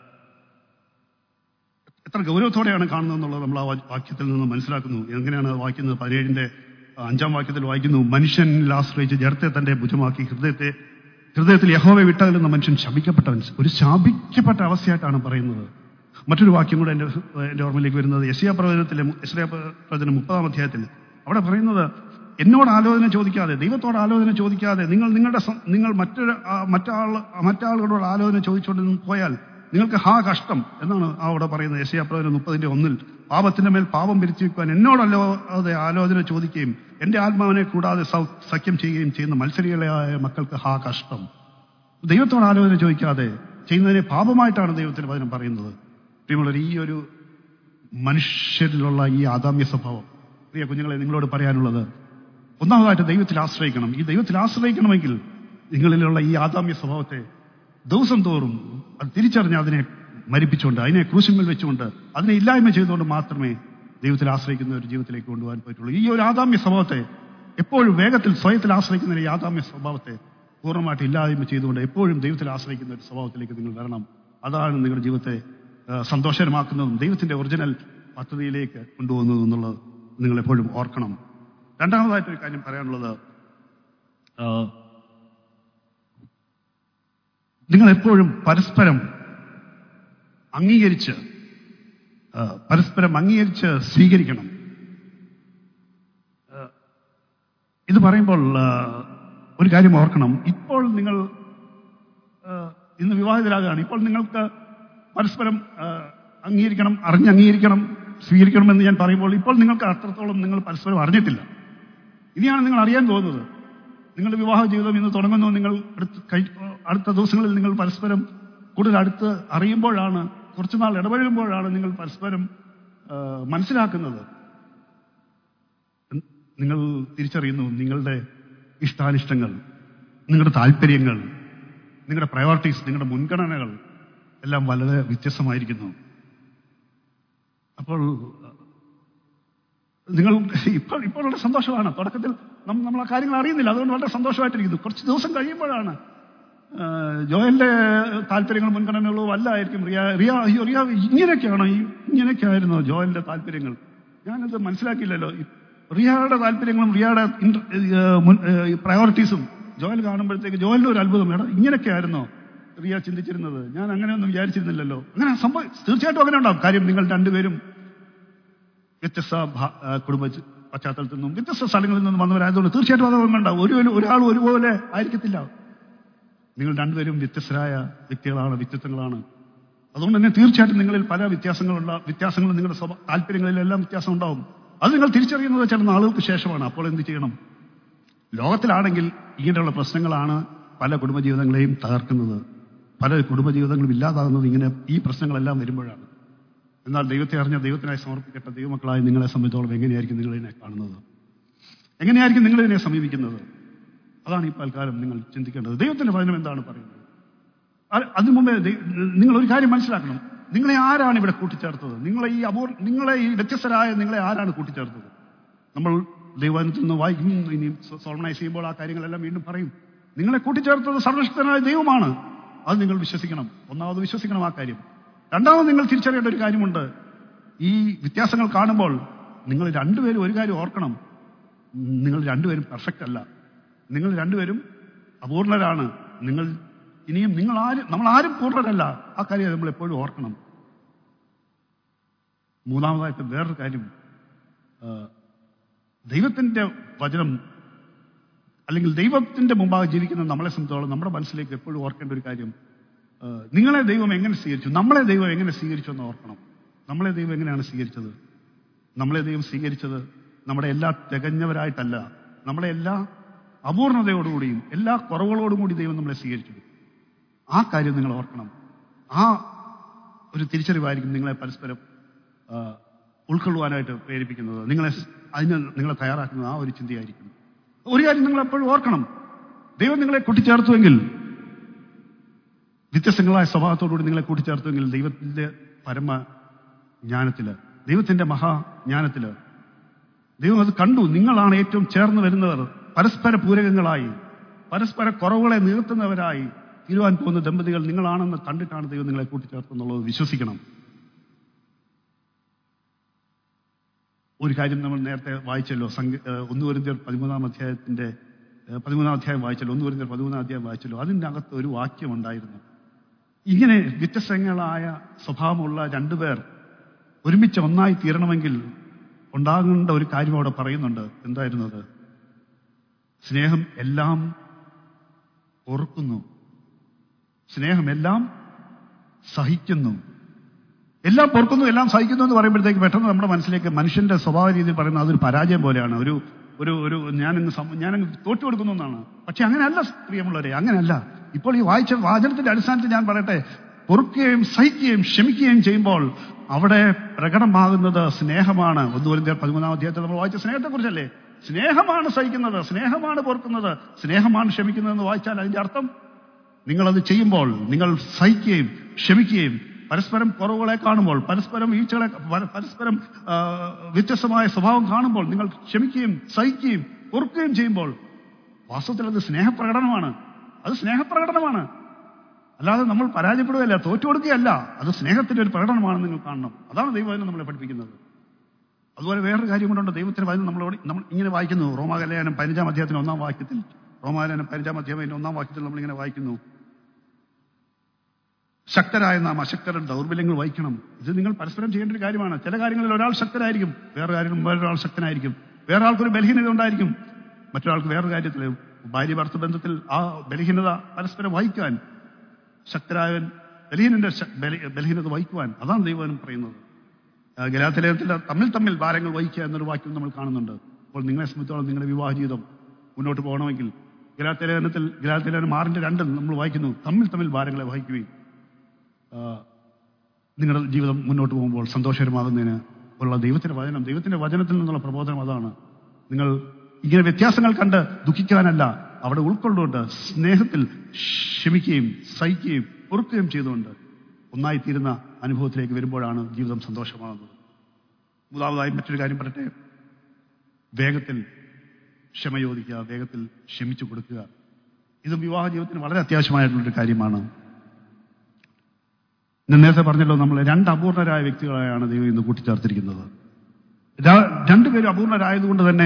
എത്ര ഗൗരവത്തോടെയാണ് കാണുന്നത് എന്നുള്ളത് നമ്മൾ ആ വാ- വാക്യത്തിൽ നിന്ന് മനസ്സിലാക്കുന്നു എങ്ങനെയാണ് അത് വായിക്കുന്നത് പതിനേഴിന്റെ ആ, അഞ്ചാം വാക്യത്തിൽ വായിക്കുന്നു മനുഷ്യനിൽ ആശ്രയിച്ച് ജഡത്തെ തന്റെ ഭുജമാക്കി ഹൃദയത്തെ ഹൃദയത്തിൽ യഹോവെ വിട്ടകലുന്ന മനുഷ്യൻ ശപിക്കപ്പെട്ടവൻ ഒരു ശാപിക്കപ്പെട്ട അവസ്ഥയായിട്ടാണ് പറയുന്നത് മറ്റൊരു വാക്യം കൂടെ എന്റെ എന്റെ ഓർമ്മയിലേക്ക് വരുന്നത് യശിയ പ്രവചനത്തിലെ യശിയ പ്രവചനം മുപ്പതാം അധ്യായത്തിൽ അവിടെ പറയുന്നത് എന്നോട് ആലോചന ചോദിക്കാതെ ദൈവത്തോട് ആലോചന ചോദിക്കാതെ നിങ്ങൾ നിങ്ങളുടെ സ്വ- നിങ്ങൾ മറ്റൊരു ആ, മറ്റാൾ മറ്റാളുകളോട് ആലോചന ചോദിച്ചുകൊണ്ട് പോയാൽ നിങ്ങൾക്ക് ഹാ കഷ്ടം എന്നാണ് അവിടെ പറയുന്നത് യശയ പ്രവചനം മുപ്പതിന്റെ ഒന്നിൽ പാപത്തിന്റെ മേൽ പാപം പിരിച്ചു വെക്കുവാൻ എന്നോടല്ലോ അതെ ആലോചന ചോദിക്കുകയും എന്റെ ആത്മാവിനെ കൂടാതെ സൗ- സഖ്യം ചെയ്യുകയും ചെയ്യുന്ന മത്സരികളായ മക്കൾക്ക് ഹാ കഷ്ടം ദൈവത്തോട് ആലോചന ചോദിക്കാതെ ചെയ്യുന്നതിനെ പാപമായിട്ടാണ് ദൈവത്തിന് വചനം പറയുന്നത് പ്രിയമുള്ളവർ ഈ ഒരു മനുഷ്യരിലുള്ള ഈ ആദാമ്യ സ്വഭാവം പ്രിയ കുഞ്ഞുങ്ങളെ നിങ്ങളോട് പറയാനുള്ളത് ഒന്നാമതായിട്ട് ദൈവത്തിൽ ആശ്രയിക്കണം ഈ ദൈവത്തിൽ ആശ്രയിക്കണമെങ്കിൽ നിങ്ങളിലുള്ള ഈ ആദാമ്യ സ്വഭാവത്തെ ദിവസം തോറും അത് തിരിച്ചറിഞ്ഞ് അതിനെ മരിപ്പിച്ചുകൊണ്ട് അതിനെ ക്രൂശിന്മേൽ വെച്ചുകൊണ്ട് അതിനെ ഇല്ലായ്മ ചെയ്തുകൊണ്ട് മാത്രമേ ദൈവത്തിൽ ആശ്രയിക്കുന്ന ഒരു ജീവിതത്തിലേക്ക് കൊണ്ടുപോകാൻ പറ്റുള്ളൂ ഈ ഒരു ആദാമ്യ സ്വഭാവത്തെ എപ്പോഴും വേഗത്തിൽ സ്വയത്തിൽ ആശ്രയിക്കുന്ന ഈ ആദാമ്യ സ്വഭാവത്തെ പൂർണ്ണമായിട്ട് ഇല്ലായ്മ ചെയ്തുകൊണ്ട് എപ്പോഴും ദൈവത്തിൽ ആശ്രയിക്കുന്ന ഒരു സ്വഭാവത്തിലേക്ക് നിങ്ങൾ വരണം അതാണ് നിങ്ങളുടെ ജീവിതത്തെ ആ, സന്തോഷകരമാക്കുന്നതും ദൈവത്തിന്റെ ഒറിജിനൽ പദ്ധതിയിലേക്ക് കൊണ്ടുപോകുന്നതും എന്നുള്ളത് നിങ്ങൾ എപ്പോഴും ഓർക്കണം രണ്ടാമതായിട്ടൊരു കാര്യം പറയാനുള്ളത് ആ, നിങ്ങൾ എപ്പോഴും പരസ്പരം അംഗീകരിച്ച് ആ, പരസ്പരം അംഗീകരിച്ച് സ്വീകരിക്കണം ആ, ഇത് പറയുമ്പോൾ ആ, ഒരു കാര്യം ഓർക്കണം ഇപ്പോൾ നിങ്ങൾ ആ, ഇന്ന് വിവാഹിതരാകുകയാണ് ഇപ്പോൾ നിങ്ങൾക്ക് പരസ്പരം ആ, അംഗീകരിക്കണം അറിഞ്ഞ് അംഗീകരിക്കണം സ്വീകരിക്കണമെന്ന് ഞാൻ പറയുമ്പോൾ ഇപ്പോൾ നിങ്ങൾക്ക് അത്രത്തോളം നിങ്ങൾ പരസ്പരം അറിഞ്ഞിട്ടില്ല ഇനിയാണ് നിങ്ങൾ അറിയാൻ പോകുന്നത് നിങ്ങളുടെ വിവാഹ ജീവിതം ഇന്ന് തുടങ്ങുന്നു നിങ്ങൾ അടുത്ത കഴി- അടുത്ത ദിവസങ്ങളിൽ നിങ്ങൾ പരസ്പരം കൂടുതൽ അടുത്ത് അറിയുമ്പോഴാണ് കുറച്ചുനാൾ ഇടപഴകുമ്പോഴാണ് നിങ്ങൾ പരസ്പരം ആ, മനസ്സിലാക്കുന്നത് നിങ്ങൾ തിരിച്ചറിയുന്നു നിങ്ങളുടെ ഇഷ്ടാനിഷ്ടങ്ങൾ നിങ്ങളുടെ താല്പര്യങ്ങൾ നിങ്ങളുടെ പ്രയോറിറ്റീസ് നിങ്ങളുടെ മുൻഗണനകൾ എല്ലാം വളരെ വ്യത്യസ്തമായിരിക്കുന്നു അപ്പോൾ നിങ്ങൾ ഇപ്പോൾ ഇപ്പോൾ വളരെ സന്തോഷമാണ് തുടക്കത്തിൽ നം- നമ്മൾ ആ കാര്യങ്ങൾ അറിയുന്നില്ല അതുകൊണ്ട് വളരെ സന്തോഷമായിട്ടിരിക്കുന്നു കുറച്ച് ദിവസം കഴിയുമ്പോഴാണ് ആ, ജോയലിന്റെ താല്പര്യങ്ങൾ മുൻഗണനകളോ അല്ലായിരിക്കും റിയ റിയ അയ്യോ റിയ ഇങ്ങനെയൊക്കെയാണോ ഈ ഇങ്ങനെയൊക്കെയായിരുന്നോ ജോയലിന്റെ താല്പര്യങ്ങൾ ഞാനത് മനസ്സിലാക്കിയില്ലല്ലോ ഈ റിയയുടെ താല്പര്യങ്ങളും റിയയുടെ പ്രയോറിറ്റീസും ജോയൽ കാണുമ്പോഴത്തേക്ക് ജോയലിന്റെ ഒരു അത്ഭുതം എടാ ഇങ്ങനെയൊക്കെ ആയിരുന്നോ റിയ ചിന്തിച്ചിരുന്നത് ഞാൻ അങ്ങനെയൊന്നും വിചാരിച്ചിരുന്നില്ലല്ലോ അങ്ങനെ സംഭവം തീർച്ചയായിട്ടും അങ്ങനെ ഉണ്ടാവും കാര്യം നിങ്ങൾ രണ്ടുപേരും വ്യത്യസ്ത ഭാ- ആ, കുടുംബ ച- പശ്ചാത്തലത്തിൽ നിന്നും വ്യത്യസ്ത സ്ഥലങ്ങളിൽ നിന്നും വന്നവരായതുകൊണ്ട് തീർച്ചയായിട്ടും അത് ഉണ്ടാവും ഒരു ഒരാൾ ഒരുപോലെ ആയിരിക്കത്തില്ല നിങ്ങൾ രണ്ടുപേരും വ്യത്യസ്തരായ വ്യക്തികളാണ് വ്യക്തിത്വങ്ങളാണ് അതുകൊണ്ട് തന്നെ തീർച്ചയായിട്ടും നിങ്ങളിൽ പല വ്യത്യാസങ്ങളുള്ള വ്യത്യാസങ്ങൾ നിങ്ങളുടെ സ്വഭാ താല്പര്യങ്ങളിലെല്ലാം വ്യത്യാസം ഉണ്ടാവും അത് നിങ്ങൾ തിരിച്ചറിയുന്നത് ചില നാളുകൾക്ക് ശേഷമാണ് അപ്പോൾ എന്ത് ചെയ്യണം ലോകത്തിലാണെങ്കിൽ ഇങ്ങനെയുള്ള പ്രശ്നങ്ങളാണ് പല കുടുംബജീവിതങ്ങളെയും തകർക്കുന്നത് പല കുടുംബജീവിതങ്ങളും ഇല്ലാതാകുന്നത് ഇങ്ങനെ ഈ പ്രശ്നങ്ങളെല്ലാം വരുമ്പോഴാണ് എന്നാൽ ദൈവത്തെ അറിഞ്ഞ ദൈവത്തിനായി സമർപ്പിക്കട്ടെ ദൈവമക്കളായി നിങ്ങളെ സംബന്ധിച്ചോളം എങ്ങനെയായിരിക്കും നിങ്ങളിതിനെ കാണുന്നത് എങ്ങനെയായിരിക്കും നിങ്ങളിതിനെ സമീപിക്കുന്നത് അതാണ് ഈ പൽക്കാലം നിങ്ങൾ ചിന്തിക്കേണ്ടത് ദൈവത്തിന്റെ വചനം എന്താണ് പറയുന്നത് അത് അതിനു മുമ്പേ ദൈ- നിങ്ങൾ ഒരു കാര്യം മനസ്സിലാക്കണം നിങ്ങളെ ആരാണ് ഇവിടെ കൂട്ടിച്ചേർത്തത് നിങ്ങളെ ഈ അപൂർ നിങ്ങളെ ഈ വ്യത്യസ്തരായ നിങ്ങളെ ആരാണ് കൂട്ടിച്ചേർത്തത് നമ്മൾ ദൈവത്തിൽ നിന്ന് വായിക്കും ഇനി സോൾമനൈസ് ചെയ്യുമ്പോൾ ആ കാര്യങ്ങളെല്ലാം വീണ്ടും പറയും നിങ്ങളെ കൂട്ടിച്ചേർത്തത് സർവശക്തനായ ദൈവമാണ് അത് നിങ്ങൾ വിശ്വസിക്കണം ഒന്നാമത് വിശ്വസിക്കണം ആ കാര്യം രണ്ടാമത് നിങ്ങൾ തിരിച്ചറിയേണ്ട ഒരു കാര്യമുണ്ട് ഈ വ്യത്യാസങ്ങൾ കാണുമ്പോൾ നിങ്ങൾ രണ്ടുപേരും ഒരു കാര്യം ഓർക്കണം നിങ്ങൾ രണ്ടുപേരും പെർഫെക്റ്റ് അല്ല നിങ്ങൾ രണ്ടുപേരും അപൂർണരാണ് നിങ്ങൾ ഇനിയും നിങ്ങൾ ആരും നമ്മൾ ആരും പൂർണ്ണരല്ല ആ കാര്യം നമ്മൾ എപ്പോഴും ഓർക്കണം മൂന്നാമതായിട്ട് വേറൊരു കാര്യം ആ, ദൈവത്തിന്റെ വചനം അല്ലെങ്കിൽ ദൈവത്തിന്റെ മുമ്പാകെ ജീവിക്കുന്ന നമ്മളെ സംബന്ധിച്ചോളം നമ്മുടെ മനസ്സിലേക്ക് എപ്പോഴും ഓർക്കേണ്ട ഒരു കാര്യം ആ, നിങ്ങളെ ദൈവം എങ്ങനെ സ്വീകരിച്ചു നമ്മളെ ദൈവം എങ്ങനെ സ്വീകരിച്ചു എന്ന് ഓർക്കണം നമ്മളെ ദൈവം എങ്ങനെയാണ് സ്വീകരിച്ചത് നമ്മളെ ദൈവം സ്വീകരിച്ചത് നമ്മുടെ എല്ലാ തികഞ്ഞവരായിട്ടല്ല നമ്മളെ എല്ലാ അപൂർണതയോടുകൂടിയും എല്ലാ കുറവുകളോടും കൂടി ദൈവം നമ്മളെ സ്വീകരിച്ചു ആ കാര്യം നിങ്ങൾ ഓർക്കണം ആ ഒരു തിരിച്ചറിവായിരിക്കും നിങ്ങളെ പരസ്പരം ആ, ഉൾക്കൊള്ളുവാനായിട്ട് പ്രേരിപ്പിക്കുന്നത് നിങ്ങളെ സ്- അതിന് നിങ്ങളെ തയ്യാറാക്കുന്നത് ആ ഒരു ചിന്തയായിരിക്കും ഒരു കാര്യം നിങ്ങൾ എപ്പോഴും ഓർക്കണം ദൈവം നിങ്ങളെ കൂട്ടിച്ചേർത്തുവെങ്കിൽ വ്യത്യസ്തങ്ങളായ സ്വഭാവത്തോടുകൂടി നിങ്ങളെ കൂട്ടിച്ചേർത്തുവെങ്കിൽ ദൈവത്തിന്റെ പരമ ജ്ഞാനത്തില് ദൈവത്തിന്റെ മഹാജ്ഞാനത്തില് ദൈവം അത് കണ്ടു നിങ്ങളാണ് ഏറ്റവും ചേർന്ന് വരുന്നവർ പരസ്പര പൂരകങ്ങളായി പരസ്പര കുറവുകളെ നികത്തുന്നവരായി തീരുവാൻ പോകുന്ന ദമ്പതികൾ നിങ്ങളാണെന്ന് കണ്ടിട്ടാണ് ദൈവം നിങ്ങളെ കൂട്ടിച്ചേർത്തുന്നുള്ളത് വിശ്വസിക്കണം ഒരു കാര്യം നമ്മൾ നേരത്തെ വായിച്ചല്ലോ സംഘ ഏഹ് ഒന്ന് വരുന്ന പതിമൂന്നാം അധ്യായത്തിന്റെ ഏഹ് പതിമൂന്നാം അധ്യായം വായിച്ചല്ലോ ഒന്ന് വരുന്ന പതിമൂന്നാം അധ്യായം വായിച്ചല്ലോ അതിൻ്റെ അകത്ത് ഒരു വാക്യമുണ്ടായിരുന്നു ഇങ്ങനെ വ്യത്യസ്തങ്ങളായ സ്വഭാവമുള്ള രണ്ടുപേർ ഒരുമിച്ച് ഒന്നായി തീരണമെങ്കിൽ ഉണ്ടാകേണ്ട ഒരു കാര്യം അവിടെ പറയുന്നുണ്ട് എന്തായിരുന്നത് സ്നേഹം എല്ലാം ഓർക്കുന്നു സ്നേഹം എല്ലാം സഹിക്കുന്നു എല്ലാം പൊറുക്കുന്നു എല്ലാം സഹിക്കുന്നു എന്ന് പറയുമ്പോഴത്തേക്ക് പെട്ടെന്ന് നമ്മുടെ മനസ്സിലേക്ക് മനുഷ്യന്റെ സ്വഭാവ രീതിയിൽ പറയുന്നത് അതൊരു പരാജയം പോലെയാണ് ഒരു ഒരു ഒരു ഞാനങ്ങ് സം- ഞാനങ്ങ് തോറ്റു കൊടുക്കുന്നു എന്നാണ് പക്ഷെ അങ്ങനെയല്ല പ്രിയമുള്ളവരെ അങ്ങനെയല്ല ഇപ്പോൾ ഈ വായിച്ച വാചനത്തിന്റെ അടിസ്ഥാനത്തിൽ ഞാൻ പറയട്ടെ പൊറുക്കുകയും സഹിക്കുകയും ക്ഷമിക്കുകയും ചെയ്യുമ്പോൾ അവിടെ പ്രകടമാകുന്നത് സ്നേഹമാണ് ഒന്ന് ഒരു പതിമൂന്നാം അധ്യായത്തിൽ നമ്മൾ വായിച്ച സ്നേഹത്തെക്കുറിച്ചല്ലേ സ്നേഹമാണ് സഹിക്കുന്നത് സ്നേഹമാണ് പൊറുക്കുന്നത് സ്നേഹമാണ് ക്ഷമിക്കുന്നതെന്ന് വായിച്ചാൽ അതിന്റെ അർത്ഥം നിങ്ങളത് ചെയ്യുമ്പോൾ നിങ്ങൾ സഹിക്കുകയും ക്ഷമിക്കുകയും പരസ്പരം കുറവുകളെ കാണുമ്പോൾ പരസ്പരം വീഴ്ചകളെ പര- പരസ്പരം ആ, വ്യത്യസ്തമായ സ്വഭാവം കാണുമ്പോൾ നിങ്ങൾ ക്ഷമിക്കുകയും സഹിക്കുകയും പൊറുക്കുകയും ചെയ്യുമ്പോൾ വാസ്തവത്തിൽ അത് സ്നേഹപ്രകടനമാണ് അത് സ്നേഹപ്രകടനമാണ് അല്ലാതെ നമ്മൾ പരാജയപ്പെടുകയല്ല തോറ്റു കൊടുക്കുകയല്ല അത് സ്നേഹത്തിന്റെ ഒരു പ്രകടനമാണെന്ന് നിങ്ങൾ കാണണം അതാണ് ദൈവം നമ്മളെ പഠിപ്പിക്കുന്നത് അതുപോലെ വേറൊരു കാര്യം കൊണ്ടുണ്ട് ദൈവത്തിന് വചനം നമ്മളോട് നമ്മൾ ഇങ്ങനെ വായിക്കുന്നു റോമാകലയാനം പതിനഞ്ചാം അധ്യായത്തിന് ഒന്നാം വാക്യത്തിൽ റോമാകലയാനം പതിനഞ്ചാം അധ്യായം ഒന്നാം വാക്യത്തിൽ നമ്മളിങ്ങനെ വായിക്കുന്നു ശക്തരായ നാം അശക്തരുടെ ദൗർബല്യങ്ങൾ വഹിക്കണം ഇത് നിങ്ങൾ പരസ്പരം ചെയ്യേണ്ട ഒരു കാര്യമാണ് ചില കാര്യങ്ങളിൽ ഒരാൾ ശക്തരായിരിക്കും വേറെ കാര്യങ്ങളിൽ വേറൊരാൾ ശക്തനായിരിക്കും വേറെ ആൾക്കൊരു ബലഹീനത ഉണ്ടായിരിക്കും മറ്റൊരാൾക്ക് വേറൊരു കാര്യത്തിൽ ഭാര്യ ഭർത്തൃ ബന്ധത്തിൽ ആ ബലഹീനത പരസ്പരം വഹിക്കാൻ ശക്തരായവൻ ബലഹീനന്റെ ശ- ബല- ബലഹീനത വഹിക്കുവാൻ അതാണ് ദൈവം പറയുന്നത് ആ, ഗലാത്തിലേഖനത്തിൽ തമ്മിൽ തമ്മിൽ ഭാരങ്ങൾ വഹിക്കുക എന്നൊരു വാക്യം നമ്മൾ കാണുന്നുണ്ട് അപ്പോൾ നിങ്ങളെ സംബന്ധിച്ചോളം നിങ്ങളുടെ വിവാഹ ജീവിതം മുന്നോട്ട് പോകണമെങ്കിൽ ഗലാത്തിലേഖനത്തിൽ ഗലാത്തിലേഖനം ആറിന്റെ രണ്ടിൽ നമ്മൾ വായിക്കുന്നു തമ്മിൽ തമ്മിൽ ഭാരങ്ങളെ വഹിക്കുകയും ആ, നിങ്ങളുടെ ജീവിതം മുന്നോട്ട് പോകുമ്പോൾ സന്തോഷകരമാകുന്നതിന് ഉള്ള ദൈവത്തിന്റെ വചനം ദൈവത്തിന്റെ വചനത്തിൽ നിന്നുള്ള പ്രബോധനം അതാണ് നിങ്ങൾ ഇങ്ങനെ വ്യത്യാസങ്ങൾ കണ്ട് ദുഃഖിക്കാനല്ല അവിടെ ഉൾക്കൊണ്ടുകൊണ്ട് സ്നേഹത്തിൽ ക്ഷമിക്കുകയും സഹിക്കുകയും പൊറുക്കുകയും ചെയ്തുകൊണ്ട് ഒന്നായിത്തീരുന്ന അനുഭവത്തിലേക്ക് വരുമ്പോഴാണ് ജീവിതം സന്തോഷമാകുന്നത് മൂന്നാമതായി മറ്റൊരു കാര്യം പറയട്ടെ വേഗത്തിൽ ക്ഷമ ചോദിക്കുക വേഗത്തിൽ ക്ഷമിച്ചു കൊടുക്കുക ഇത് വിവാഹ ജീവിതത്തിന് വളരെ അത്യാവശ്യമായിട്ടുള്ളൊരു കാര്യമാണ് ഞാൻ നേരത്തെ പറഞ്ഞല്ലോ നമ്മൾ രണ്ട് അപൂർണരായ വ്യക്തികളായാണ് ദൈവം ഇന്ന് കൂട്ടിച്ചേർത്തിരിക്കുന്നത് ര- രണ്ടുപേരും അപൂർണരായതുകൊണ്ട് തന്നെ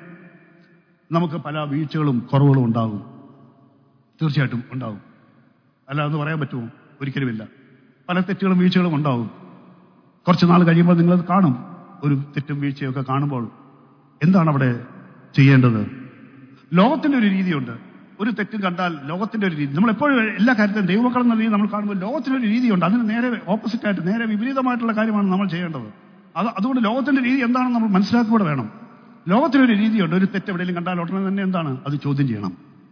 നമുക്ക് പല വീഴ്ചകളും കുറവുകളും ഉണ്ടാകും തീർച്ചയായിട്ടും ഉണ്ടാകും അല്ല എന്ന് പറയാൻ പറ്റുമോ ഒരിക്കലുമില്ല പല തെറ്റുകളും വീഴ്ചകളും ഉണ്ടാവും കുറച്ച് നാൾ കഴിയുമ്പോൾ നിങ്ങളത് കാണും ഒരു തെറ്റും വീഴ്ചയൊക്കെ കാണുമ്പോൾ എന്താണ് അവിടെ ചെയ്യേണ്ടത് ലോകത്തിന്റെ ഒരു രീതിയുണ്ട് ഒരു തെറ്റും കണ്ടാൽ ലോകത്തിന്റെ ഒരു രീതി നമ്മൾ എപ്പോഴും എല്ലാ കാര്യത്തിലും ദൈവമക്കൾ എന്ന രീതി നമ്മൾ കാണുമ്പോൾ ലോകത്തിനൊരു രീതിയുണ്ട് അതിന് നേരെ ഓപ്പോസിറ്റ് ആയിട്ട് നേരെ വിപരീതമായിട്ടുള്ള കാര്യമാണ് നമ്മൾ ചെയ്യേണ്ടത് അത് അതുകൊണ്ട് ലോകത്തിന്റെ രീതി എന്താണെന്ന് നമ്മൾ മനസ്സിലാക്കുക വേണം ലോകത്തിനൊരു രീതിയുണ്ട് ഒരു തെറ്റ് എവിടെയെങ്കിലും കണ്ടാൽ ഉടനെ തന്നെ എന്താണ് അത് ചോദ്യം ചെയ്യണം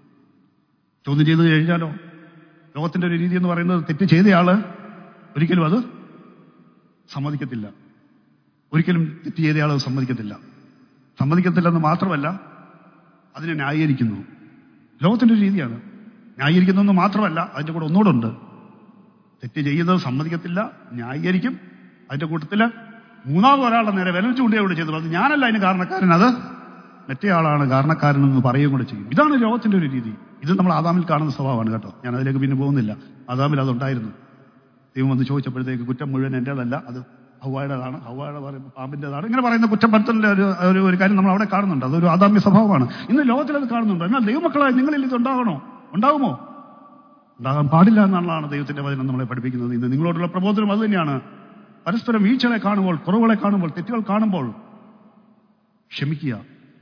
ചോദ്യം ചെയ്ത് കഴിഞ്ഞാലോ ലോകത്തിന്റെ ഒരു രീതി എന്ന് പറയുന്നത് തെറ്റ് ചെയ്തയാള് ഒരിക്കലും അത് സമ്മതിക്കത്തില്ല ഒരിക്കലും തെറ്റ് ചെയ്തയാൾ അത് സമ്മതിക്കത്തില്ല സമ്മതിക്കത്തില്ലെന്ന് മാത്രമല്ല അതിനെ ന്യായീകരിക്കുന്നു ലോകത്തിന്റെ ഒരു രീതിയാണ് ന്യായീകരിക്കുന്നതെന്ന് മാത്രമല്ല അതിന്റെ കൂടെ ഒന്നുകൂടെ ഉണ്ട് തെറ്റ് ചെയ്യുന്നത് സമ്മതിക്കത്തില്ല ന്യായീകരിക്കും അതിന്റെ കൂട്ടത്തില് മൂന്നാമത് ഒരാളുടെ നേരെ വിരൽ ചൂണ്ടുകയോട് ചെയ്തു അത് ഞാനല്ല അതിന് കാരണക്കാരൻ അത് മറ്റേ ആളാണ് കാരണക്കാരൻ എന്ന് പറയുകയും കൂടെ ചെയ്യും ഇതാണ് ലോകത്തിന്റെ ഒരു രീതി ഇത് നമ്മൾ ആദാമിൽ കാണുന്ന സ്വഭാവമാണ് കേട്ടോ ഞാൻ അതിലേക്ക് പിന്നെ പോകുന്നില്ല ആദാമിൽ അതുണ്ടായിരുന്നു ദൈവം വന്ന് ചോദിച്ചപ്പോഴത്തേക്ക് കുറ്റം മുഴുവൻ എന്റേതല്ല അത് ഹവായുടേതാണ് ഹവായുടെ പറയുമ്പോൾ പാമ്പിൻ്റെതാണ് ഇങ്ങനെ പറയുന്ന കുറ്റപ്പെടുത്തലിന്റെ ഒരു ഒരു ഒരു കാര്യം നമ്മൾ അവിടെ കാണുന്നുണ്ട് അതൊരു ആദാമ്യ സ്വഭാവമാണ് ഇന്ന് ലോകത്തിൽ അത് കാണുന്നുണ്ട് എന്നാൽ ദൈവമക്കളായി നിങ്ങളിൽ ഇത് ഉണ്ടാകണോ ഉണ്ടാകുമോ ഉണ്ടാകാൻ പാടില്ല എന്നുള്ളതാണ് ദൈവത്തിന്റെ വചനം നമ്മളെ പഠിപ്പിക്കുന്നത് ഇന്ന് നിങ്ങളോടുള്ള പ്രബോധനം അത് തന്നെയാണ് പരസ്പരം വീഴ്ചകളെ കാണുമ്പോൾ കുറവുകളെ കാണുമ്പോൾ തെറ്റുകൾ കാണുമ്പോൾ ക്ഷമിക്കുക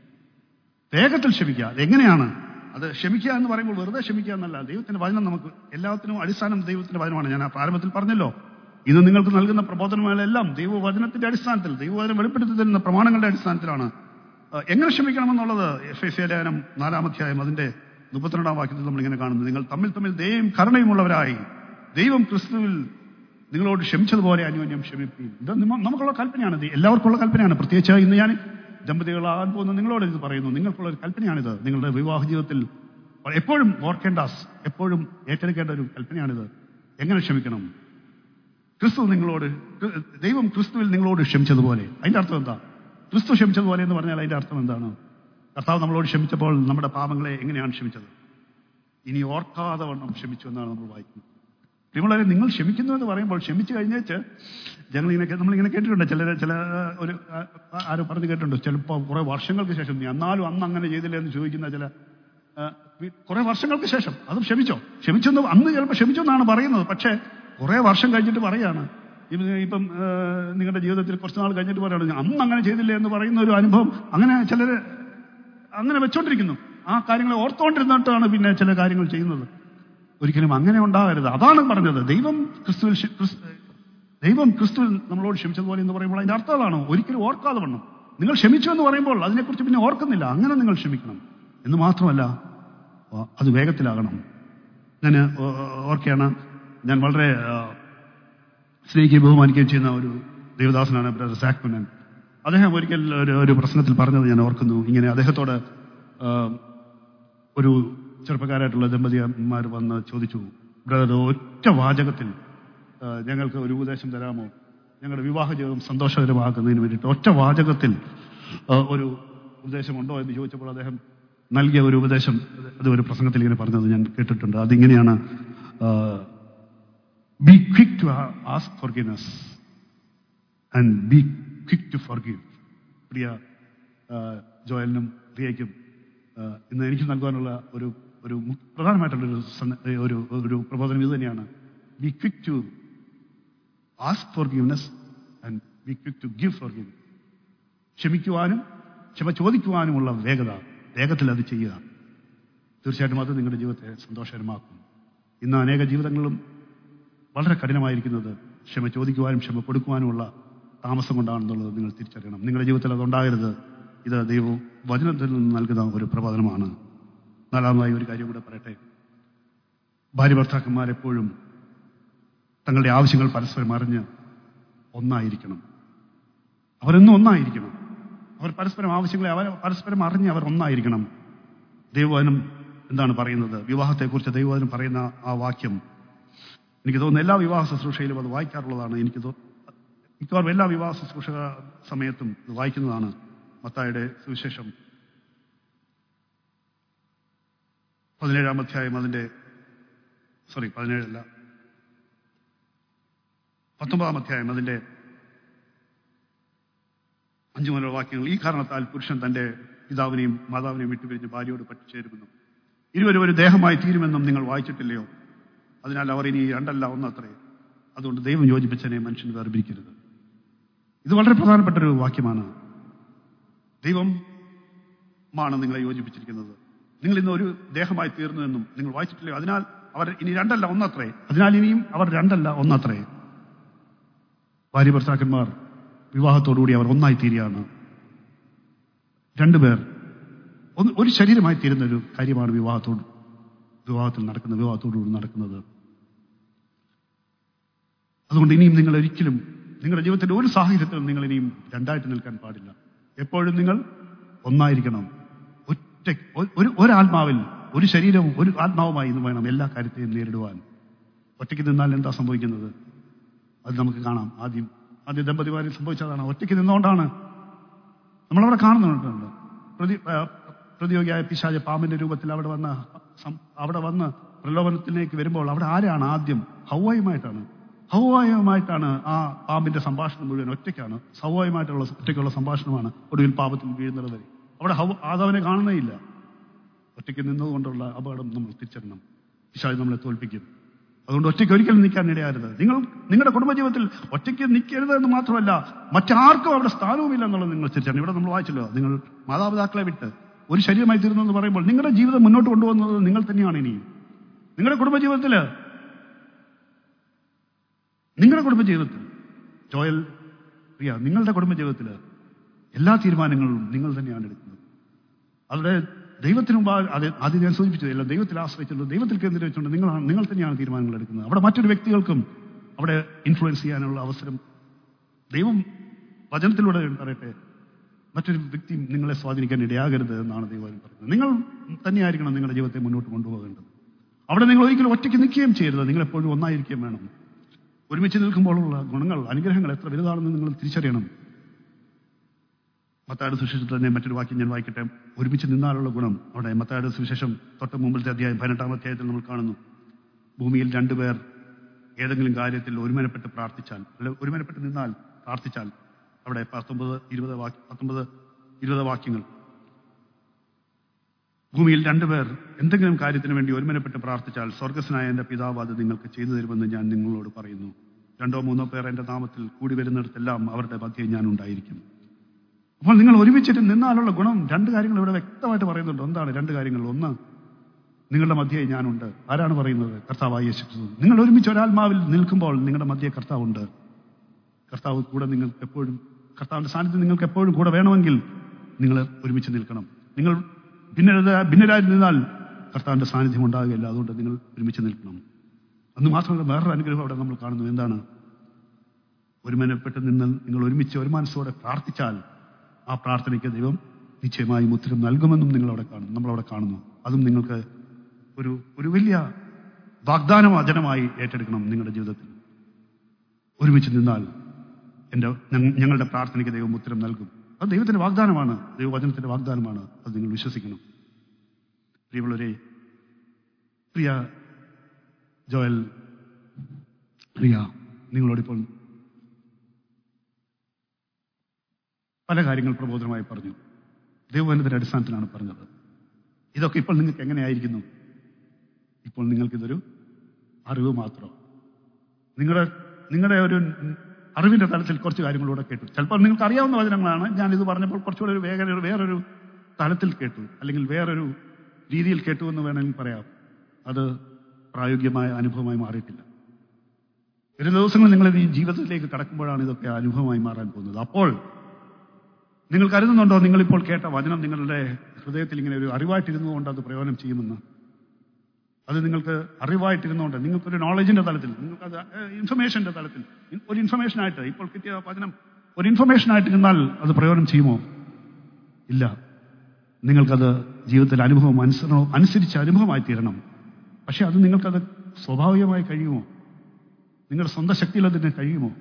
വേഗത്തിൽ ക്ഷമിക്കുക അതെങ്ങനെയാണ് അത് ക്ഷമിക്കുക എന്ന് പറയുമ്പോൾ വെറുതെ ക്ഷമിക്കുക എന്നല്ല ദൈവത്തിന്റെ വചനം നമുക്ക് എല്ലാത്തിനും അടിസ്ഥാനം ദൈവത്തിന്റെ വചനമാണ് ഞാൻ ആ പ്രാരംഭത്തിൽ പറഞ്ഞല്ലോ ഇത് നിങ്ങൾക്ക് നൽകുന്ന പ്രബോധനങ്ങളെല്ലാം ദൈവവചനത്തിന്റെ അടിസ്ഥാനത്തിൽ ദൈവവചനം വെളിപ്പെടുത്തി തരുന്ന പ്രമാണങ്ങളുടെ അടിസ്ഥാനത്തിലാണ് ആ, എങ്ങനെ ക്ഷമിക്കണമെന്നുള്ളത് എഫ് എസ് ലേഖനം നാലാമധ്യായം അതിന്റെ മുപ്പത്തിരണ്ടാം വാക്യത്തിൽ നമ്മൾ ഇങ്ങനെ കാണുന്നു നിങ്ങൾ തമ്മിൽ തമ്മിൽ ദയയും കരുണയുമുള്ളവരായി ദൈവം ക്രിസ്തുവിൽ നിങ്ങളോട് ക്ഷമിച്ചതുപോലെ അന്യോന്യം ക്ഷമിപ്പീൻ ഇത് നിമ- നമുക്കുള്ള കൽപ്പനയാണ് ഇത് എല്ലാവർക്കുള്ള കൽപ്പനയാണ് പ്രത്യേകിച്ച് ഇന്ന് ഞാൻ ദമ്പതികളാകാൻ പോകുന്ന നിങ്ങളോട് ഇത് പറയുന്നു നിങ്ങൾക്കുള്ള ഒരു കൽപ്പനയാണിത് നിങ്ങളുടെ വിവാഹ ജീവിതത്തിൽ എപ്പോഴും ഓർക്കേണ്ട എപ്പോഴും ഏറ്റെടുക്കേണ്ട ഒരു കൽപ്പനയാണിത് എങ്ങനെ ക്ഷമിക്കണം ക്രിസ്തു നിങ്ങളോട് ദൈവം ക്രിസ്തുവിൽ നിങ്ങളോട് ക്ഷമിച്ചതുപോലെ അതിന്റെ അർത്ഥം എന്താ ക്രിസ്തു ക്ഷമിച്ചതുപോലെ എന്ന് പറഞ്ഞാൽ അതിന്റെ അർത്ഥം എന്താണ് കർത്താവ് നമ്മളോട് ക്ഷമിച്ചപ്പോൾ നമ്മുടെ പാപങ്ങളെ എങ്ങനെയാണ് ക്ഷമിച്ചത് ഇനി ഓർക്കാതെ വണ്ണം ക്ഷമിച്ചു എന്നാണ് നമ്മൾ വായിക്കുന്നത് പ്രിയമുള്ളവരെ നിങ്ങൾ ക്ഷമിക്കുന്നു എന്ന് പറയുമ്പോൾ ക്ഷമിച്ചു കഴിഞ്ഞേച്ച് ഞങ്ങൾ ഇങ്ങനെ നമ്മളിങ്ങനെ കേട്ടിട്ടുണ്ട് ചില ചില ഒരു ആ, ആരോ പറഞ്ഞു കേട്ടിട്ടുണ്ട് ചിലപ്പോൾ കുറെ വർഷങ്ങൾക്ക് ശേഷം നീ എന്നാലും അന്ന് അങ്ങനെ ചെയ്തില്ല എന്ന് ചോദിക്കുന്ന ചില ആ, വി- കുറെ വർഷങ്ങൾക്ക് ശേഷം അതും ക്ഷമിച്ചോ ക്ഷമിച്ചെന്ന് അന്ന് ചിലപ്പോൾ ക്ഷമിച്ചു എന്നാണ് പറയുന്നത് പക്ഷേ കുറെ വർഷം കഴിഞ്ഞിട്ട് പറയാണ് ഇപ്പം ഇപ്പം ആ, നിങ്ങളുടെ ജീവിതത്തിൽ കുറച്ച് നാൾ കഴിഞ്ഞിട്ട് പറയുകയാണ് അന്ന് അങ്ങനെ ചെയ്തില്ല എന്ന് പറയുന്ന ഒരു അനുഭവം അങ്ങനെ ചിലര് അങ്ങനെ വെച്ചോണ്ടിരിക്കുന്നു ആ കാര്യങ്ങളെ ഓർത്തുകൊണ്ടിരുന്നിട്ടാണ് പിന്നെ ചില കാര്യങ്ങൾ ചെയ്യുന്നത് ഒരിക്കലും അങ്ങനെ ഉണ്ടാകരുത് അതാണ് പറഞ്ഞത് ദൈവം ക്രിസ്തുവിൽ ക്ഷ- ക്രിസ്- ദൈവം ക്രിസ്തുവിൽ നമ്മളോട് ക്ഷമിച്ചതുപോലെ എന്ന് പറയുമ്പോൾ അതിന്റെ അർത്ഥം അതാണ് ഒരിക്കലും ഓർക്കാതെ വണ്ണം നിങ്ങൾ ക്ഷമിച്ചു എന്ന് പറയുമ്പോൾ അതിനെക്കുറിച്ച് പിന്നെ ഓർക്കുന്നില്ല അങ്ങനെ നിങ്ങൾ ക്ഷമിക്കണം എന്ന് മാത്രമല്ല ആ, അത് വേഗത്തിലാകണം ഞാൻ ഓ- ഓ- ഓർക്കുകയാണ് ഞാൻ വളരെ ആ, സ്നേഹിക്കുകയും ബഹുമാനിക്കുകയും ചെയ്യുന്ന ഒരു ദേവദാസനാണ് ബ്രദർ സാക്മനൻ അദ്ദേഹം ഒരിക്കൽ ഒരു ഒരു പ്രസംഗത്തിൽ പറഞ്ഞത് ഞാൻ ഓർക്കുന്നു ഇങ്ങനെ അദ്ദേഹത്തോട് ആ, ഒരു ചെറുപ്പക്കാരായിട്ടുള്ള ദമ്പതിമാർ വന്ന് ചോദിച്ചു ബ്രദർ ഒറ്റ വാചകത്തിൽ ആ, ഞങ്ങൾക്ക് ഒരു ഉപദേശം തരാമോ ഞങ്ങളുടെ വിവാഹ ജീവിതം സന്തോഷകരമാക്കുന്നതിന് വേണ്ടിയിട്ട് ഒറ്റ വാചകത്തിൽ ആ, ഒരു ഉപദേശമുണ്ടോ എന്ന് ചോദിച്ചപ്പോൾ അദ്ദേഹം നൽകിയ ഒരു ഉപദേശം അത് ഒരു പ്രസംഗത്തിൽ ഇങ്ങനെ പറഞ്ഞത് ഞാൻ കേട്ടിട്ടുണ്ട് അതിങ്ങനെയാണ് be quick to ask forgiveness and be quick to forgive പ്രിയ ആ, ജോയലിനും പ്രിയയ്ക്കും ആ, ഇന്ന് എനിക്ക് നൽകാനുള്ള ഒരു ഒരു മു- പ്രധാനമായിട്ടുള്ളൊരു സന്ദ- ഏ, ഒരു ഒരു പ്രബോധനം ഇത് തന്നെയാണ് be quick to ask forgiveness and be quick to give forgive ക്ഷമിക്കുവാനും ക്ഷമ ചോദിക്കുവാനുമുള്ള വേഗത വേഗത്തിൽ അത് ചെയ്യുക തീർച്ചയായിട്ടും അത് നിങ്ങളുടെ ജീവിതത്തെ സന്തോഷകരമാക്കും ഇന്ന് അനേക ജീവിതങ്ങളിലും വളരെ കഠിനമായിരിക്കുന്നത് ക്ഷമ ചോദിക്കുവാനും ക്ഷമ കൊടുക്കുവാനുമുള്ള താമസം കൊണ്ടാണെന്നുള്ളത് നിങ്ങൾ തിരിച്ചറിയണം നിങ്ങളുടെ ജീവിതത്തിൽ അതുണ്ടാകരുത് ഇത് ദൈവം വചനത്തിൽ നിന്ന് നൽകുന്ന ഒരു പ്രബോധനമാണ് നാലാമതായി ഒരു കാര്യം കൂടെ പറയട്ടെ ഭാര്യ ഭർത്താക്കന്മാരെപ്പോഴും തങ്ങളുടെ ആവശ്യങ്ങൾ പരസ്പരം അറിഞ്ഞ് ഒന്നായിരിക്കണം അവരെന്നും ഒന്നായിരിക്കണം അവർ പരസ്പരം ആവശ്യങ്ങളെ അവർ പരസ്പരം അറിഞ്ഞ് അവർ ഒന്നായിരിക്കണം ദൈവവചനം എന്താണ് പറയുന്നത് വിവാഹത്തെക്കുറിച്ച് ദൈവവചനം പറയുന്ന ആ വാക്യം എനിക്ക് തോന്നുന്നു എല്ലാ വിവാഹ ശുശ്രൂഷയിലും അത് വായിക്കാറുള്ളതാണ് എനിക്ക് തോ- മിക്കവാറും എല്ലാ വിവാഹ ശുശ്രൂഷ സമയത്തും ഇത് വായിക്കുന്നതാണ് മത്തായുടെ സുവിശേഷം പതിനേഴാം അധ്യായം അതിന്റെ സോറി പതിനേഴല്ല പത്തൊമ്പതാം അധ്യായം അതിന്റെ അഞ്ചു മുതലുള്ള വാക്യങ്ങൾ ഈ കാരണത്താൽ പുരുഷൻ തന്റെ പിതാവിനെയും മാതാവിനെയും വിട്ടുപിരിഞ്ഞ് ഭാര്യയോട് പറ്റിച്ചേരുമെന്നും ഇരുവരും ഒരു ദേഹമായി തീരുമെന്നും നിങ്ങൾ വായിച്ചിട്ടില്ലയോ അതിനാൽ അവർ ഇനി രണ്ടല്ല ഒന്നത്രേ അതുകൊണ്ട് ദൈവം യോജിപ്പിച്ചതിനെ മനുഷ്യൻ വേർപിരിക്കരുത് ഇത് വളരെ പ്രധാനപ്പെട്ട ഒരു വാക്യമാണ് ദൈവം മാണ് നിങ്ങളെ യോജിപ്പിച്ചിരിക്കുന്നത് നിങ്ങൾ ഇന്ന് ഒരു ദേഹമായി തീർന്നു എന്നും നിങ്ങൾ വായിച്ചിട്ടില്ലയോ അതിനാൽ അവർ ഇനി രണ്ടല്ല ഒന്നത്രേ അതിനാൽ ഇനിയും അവർ രണ്ടല്ല ഒന്നത്രേ ഭാര്യ ഭർത്താക്കന്മാർ വിവാഹത്തോടുകൂടി അവർ ഒന്നായി തീരുകയാണ് രണ്ടുപേർ ഒന്ന് ഒരു ശരീരമായി തീരുന്ന ഒരു കാര്യമാണ് വിവാഹത്തോട് വിവാഹത്തിൽ നടക്കുന്ന വിവാഹത്തോടുകൂടി നടക്കുന്നത് അതുകൊണ്ട് ഇനിയും നിങ്ങൾ ഒരിക്കലും നിങ്ങളുടെ ജീവിതത്തിന്റെ ഒരു സാഹചര്യത്തിലും നിങ്ങൾ ഇനിയും രണ്ടായിട്ട് നിൽക്കാൻ പാടില്ല എപ്പോഴും നിങ്ങൾ ഒന്നായിരിക്കണം ഒറ്റ ഒരു- ഒരു ഒരാത്മാവിൽ ഒരു ശരീരവും ഒരു ആത്മാവുമായി ഇന്ന് വേണം എല്ലാ കാര്യത്തെയും നേരിടുവാൻ ഒറ്റയ്ക്ക് നിന്നാൽ എന്താ സംഭവിക്കുന്നത് അത് നമുക്ക് കാണാം ആദ്യം ആദ്യ ദമ്പതിമാരിൽ സംഭവിച്ചതാണ് ഒറ്റയ്ക്ക് നിന്നുകൊണ്ടാണ് നമ്മളവിടെ കാണുന്നുണ്ട് പ്രതി ആ, പ്രതിയോഗിയായ പിശാച പാമ്പിന്റെ രൂപത്തിൽ അവിടെ വന്ന സം- അവിടെ വന്ന് പ്രലോഭനത്തിലേക്ക് വരുമ്പോൾ അവിടെ ആരാണ് ആദ്യം ഹൗവായുമായിട്ടാണ് ഹൗവായുമായിട്ടാണ് ആ പാമ്പിന്റെ സംഭാഷണം മുഴുവൻ ഒറ്റയ്ക്കാണ് ഹൗവായുമായിട്ടുള്ള ഒറ്റയ്ക്കുള്ള സംഭാഷണമാണ് ഒടുവിൽ പാപത്തിൽ വീഴുന്നത് വരെ അവിടെ ഹൗ ആദവനെ കാണുന്നേയില്ല ഒറ്റയ്ക്ക് നിന്നതുകൊണ്ടുള്ള അപകടം നമ്മൾ തിരിച്ചറിയണം പിശാച് നമ്മളെ തോൽപ്പിക്കും അതുകൊണ്ട് ഒറ്റയ്ക്ക് ഒരിക്കലും നിൽക്കാൻ ഇടയാകരുത് നിങ്ങൾ നിങ്ങളുടെ കുടുംബജീവിതത്തിൽ ഒറ്റയ്ക്ക് നിൽക്കരുത് എന്ന് മാത്രമല്ല മറ്റാർക്കും അവിടെ സ്ഥാനവുമില്ല എന്നുള്ളത് നിങ്ങൾ തിരിച്ചറിയണം ഇവിടെ നമ്മൾ വായിച്ചല്ലോ നിങ്ങൾ മാതാപിതാക്കളെ വിട്ട് ഒരു ശരീരമായി തീർന്നു എന്ന് പറയുമ്പോൾ നിങ്ങളുടെ ജീവിതം മുന്നോട്ട് കൊണ്ടുപോകുന്നത് നിങ്ങൾ തന്നെയാണ് ഇനിയും നിങ്ങളുടെ കുടുംബജീവിതത്തിൽ നിങ്ങളുടെ കുടുംബജീവിതത്തിൽ ജോയൽ പ്രിയ നിങ്ങളുടെ കുടുംബജീവിതത്തിൽ എല്ലാ തീരുമാനങ്ങളും നിങ്ങൾ തന്നെയാണ് എടുക്കുന്നത് അവിടെ ദൈവത്തിന് മുമ്പ് അത് ആദ്യം ഞാൻ സൂചിപ്പിച്ചത് എല്ലാം ദൈവത്തിൽ ആശ്രയിച്ചുകൊണ്ട് ദൈവത്തിൽ കേന്ദ്രീകരിച്ചുകൊണ്ട് നിങ്ങളാണ് നിങ്ങൾ തന്നെയാണ് തീരുമാനങ്ങൾ എടുക്കുന്നത് അവിടെ മറ്റൊരു വ്യക്തികൾക്കും അവിടെ ഇൻഫ്ലുവൻസ് ചെയ്യാനുള്ള അവസരം ദൈവം വചനത്തിലൂടെ പറയട്ടെ മറ്റൊരു വ്യക്തി നിങ്ങളെ സ്വാധീനിക്കാൻ ഇടയാകരുത് എന്നാണ് ദൈവം പറയുന്നത് നിങ്ങൾ തന്നെയായിരിക്കണം നിങ്ങളുടെ ജീവിതത്തെ മുന്നോട്ട് കൊണ്ടുപോകേണ്ടത് അവിടെ നിങ്ങൾ ഒരിക്കലും ഒറ്റയ്ക്ക് നിൽക്കുകയും ചെയ്യരുത് നിങ്ങൾ എപ്പോഴും ഒന്നായിരിക്കുകയും വേണം ഒരുമിച്ച് നിൽക്കുമ്പോഴുള്ള ഗുണങ്ങൾ അനുഗ്രഹങ്ങൾ എത്ര വലുതാണെന്ന് നിങ്ങൾ തിരിച്ചറിയണം മത്തായുടെ സുവിശേഷത്തിൽ തന്നെ മറ്റൊരു വാക്യം ഞാൻ വായിക്കട്ടെ ഒരുമിച്ച് നിന്നാലുള്ള ഗുണം അവിടെ മത്തായുടെ സുവിശേഷം തൊട്ട് മുമ്പിലത്തെ അധ്യായം പതിനെട്ടാം അധ്യായത്തിൽ നമ്മൾ കാണുന്നു ഭൂമിയിൽ രണ്ടുപേർ ഏതെങ്കിലും കാര്യത്തിൽ ഒരുമനപ്പെട്ട് പ്രാർത്ഥിച്ചാൽ അല്ലെ ഒരുമനപ്പെട്ട് നിന്നാൽ പ്രാർത്ഥിച്ചാൽ അവിടെ പത്തൊമ്പത് ഇരുപത് വാക്യ പത്തൊമ്പത് ഇരുപത് വാക്യങ്ങൾ ഭൂമിയിൽ രണ്ടുപേർ എന്തെങ്കിലും കാര്യത്തിന് വേണ്ടി ഒരുമനപ്പെട്ട് പ്രാർത്ഥിച്ചാൽ സ്വർഗസ്നായ എന്റെ പിതാവ് അത് നിങ്ങൾക്ക് ചെയ്തു തരുമെന്ന് ഞാൻ നിങ്ങളോട് പറയുന്നു രണ്ടോ മൂന്നോ പേർ എന്റെ നാമത്തിൽ കൂടി വരുന്നിടത്തെല്ലാം അവരുടെ മധ്യേ ഞാൻ ഉണ്ടായിരിക്കും അപ്പോൾ നിങ്ങൾ ഒരുമിച്ചിട്ട് നിന്നാലുള്ള ഗുണം രണ്ട് കാര്യങ്ങൾ ഇവിടെ വ്യക്തമായിട്ട് പറയുന്നുണ്ട് എന്താണ് രണ്ട് കാര്യങ്ങൾ ഒന്ന് നിങ്ങളുടെ മധ്യേ ഞാനുണ്ട് ആരാണ് പറയുന്നത് കർത്താവായ യേശു ക്രിസ്തു നിങ്ങൾ ഒരുമിച്ച് ഒരാത്മാവിൽ നിൽക്കുമ്പോൾ നിങ്ങളുടെ മധ്യേ കർത്താവുണ്ട് കർത്താവ് കൂടെ നിങ്ങൾക്ക് എപ്പോഴും കർത്താവിന്റെ സാന്നിധ്യം നിങ്ങൾക്ക് എപ്പോഴും കൂടെ വേണമെങ്കിൽ നിങ്ങൾ ഒരുമിച്ച് നിൽക്കണം നിങ്ങൾ ഭിന്നത ഭിന്നരായി നിന്നാൽ കർത്താവിന്റെ സാന്നിധ്യം ഉണ്ടാകുകയില്ല അതുകൊണ്ട് നിങ്ങൾ ഒരുമിച്ച് നിൽക്കണം അന്ന് മാത്രമല്ല വേറൊരു അനുഗ്രഹം അവിടെ നമ്മൾ കാണുന്നു എന്താണ് ഒരുമനപ്പെട്ട് നിന്ന് നിങ്ങൾ ഒരുമിച്ച് ഒരു മനസ്സോടെ പ്രാർത്ഥിച്ചാൽ ആ പ്രാർത്ഥനയ്ക്ക് ദൈവം നിശ്ചയമായും ഉത്തരം നൽകുമെന്നും നിങ്ങൾ അവിടെ കാണുന്നു നമ്മളവിടെ കാണുന്നു അതും നിങ്ങൾക്ക് ഒരു ഒരു വലിയ വാഗ്ദാനവചനമായി ഏറ്റെടുക്കണം നിങ്ങളുടെ ജീവിതത്തിൽ ഒരുമിച്ച് നിന്നാൽ എൻ്റെ ഞങ്ങ- ഞങ്ങളുടെ പ്രാർത്ഥനയ്ക്ക് ദൈവം ഉത്തരം നൽകും അത് ദൈവത്തിന്റെ വാഗ്ദാനമാണ് ദൈവവചനത്തിന്റെ വാഗ്ദാനമാണ് അത് നിങ്ങൾ വിശ്വസിക്കണം പ്രിയമുള്ളവരെ പ്രിയ ജോയൽ പ്രിയ നിങ്ങളോടിപ്പോൾ പല കാര്യങ്ങൾ പ്രബോധനമായി പറഞ്ഞു ദൈവവചനത്തിന്റെ അടിസ്ഥാനത്തിലാണ് പറഞ്ഞത് ഇതൊക്കെ ഇപ്പോൾ നിങ്ങൾക്ക് എങ്ങനെയായിരിക്കുന്നു ഇപ്പോൾ നിങ്ങൾക്കിതൊരു അറിവ് മാത്രം നിങ്ങളുടെ നിങ്ങളുടെ ഒരു അറിവിന്റെ തലത്തിൽ കുറച്ച് കാര്യങ്ങളൂടെ കേട്ടു ചിലപ്പോൾ നിങ്ങൾക്ക് അറിയാവുന്ന വചനങ്ങളാണ് ഞാൻ ഇത് പറഞ്ഞപ്പോൾ കുറച്ചുകൂടെ ഒരു വേഗ വേറൊരു തലത്തിൽ കേട്ടു അല്ലെങ്കിൽ വേറൊരു രീതിയിൽ കേട്ടു എന്ന് വേണമെങ്കിൽ പറയാം അത് പ്രായോഗികമായ അനുഭവമായി മാറിയിട്ടില്ല ഒരു ദിവസങ്ങൾ നിങ്ങൾ ഈ ജീവിതത്തിലേക്ക് കടക്കുമ്പോഴാണ് ഇതൊക്കെ അനുഭവമായി മാറാൻ പോകുന്നത് അപ്പോൾ നിങ്ങൾ കരുതുന്നുണ്ടോ നിങ്ങളിപ്പോൾ കേട്ട വചനം നിങ്ങളുടെ ഹൃദയത്തിൽ ഇങ്ങനെ ഒരു അറിവായിട്ടിരുന്നുകൊണ്ട് അത് പ്രയോജനം ചെയ്യുമെന്ന് അത് നിങ്ങൾക്ക് അറിവായിട്ടിരുന്നുകൊണ്ട് നിങ്ങൾക്കൊരു നോളജിന്റെ തലത്തിൽ നിങ്ങൾക്കത് ഇൻഫർമേഷന്റെ തലത്തിൽ ഇൻ- ഒരു ഇൻഫർമേഷനായിട്ട് ഇപ്പോൾ കിട്ടിയ വചനം ഒരു ഇൻഫർമേഷനായിട്ട് ഇരുന്നാൽ അത് പ്രയോജനം ചെയ്യുമോ ഇല്ല നിങ്ങൾക്കത് ജീവിതത്തിൽ അനുഭവം അനുസരണവും അനുസരിച്ച് അനുഭവമായി തീരണം പക്ഷെ അത് നിങ്ങൾക്കത് സ്വാഭാവികമായി കഴിയുമോ നിങ്ങളുടെ സ്വന്തം ശക്തിയിൽ അതിന് കഴിയുമോ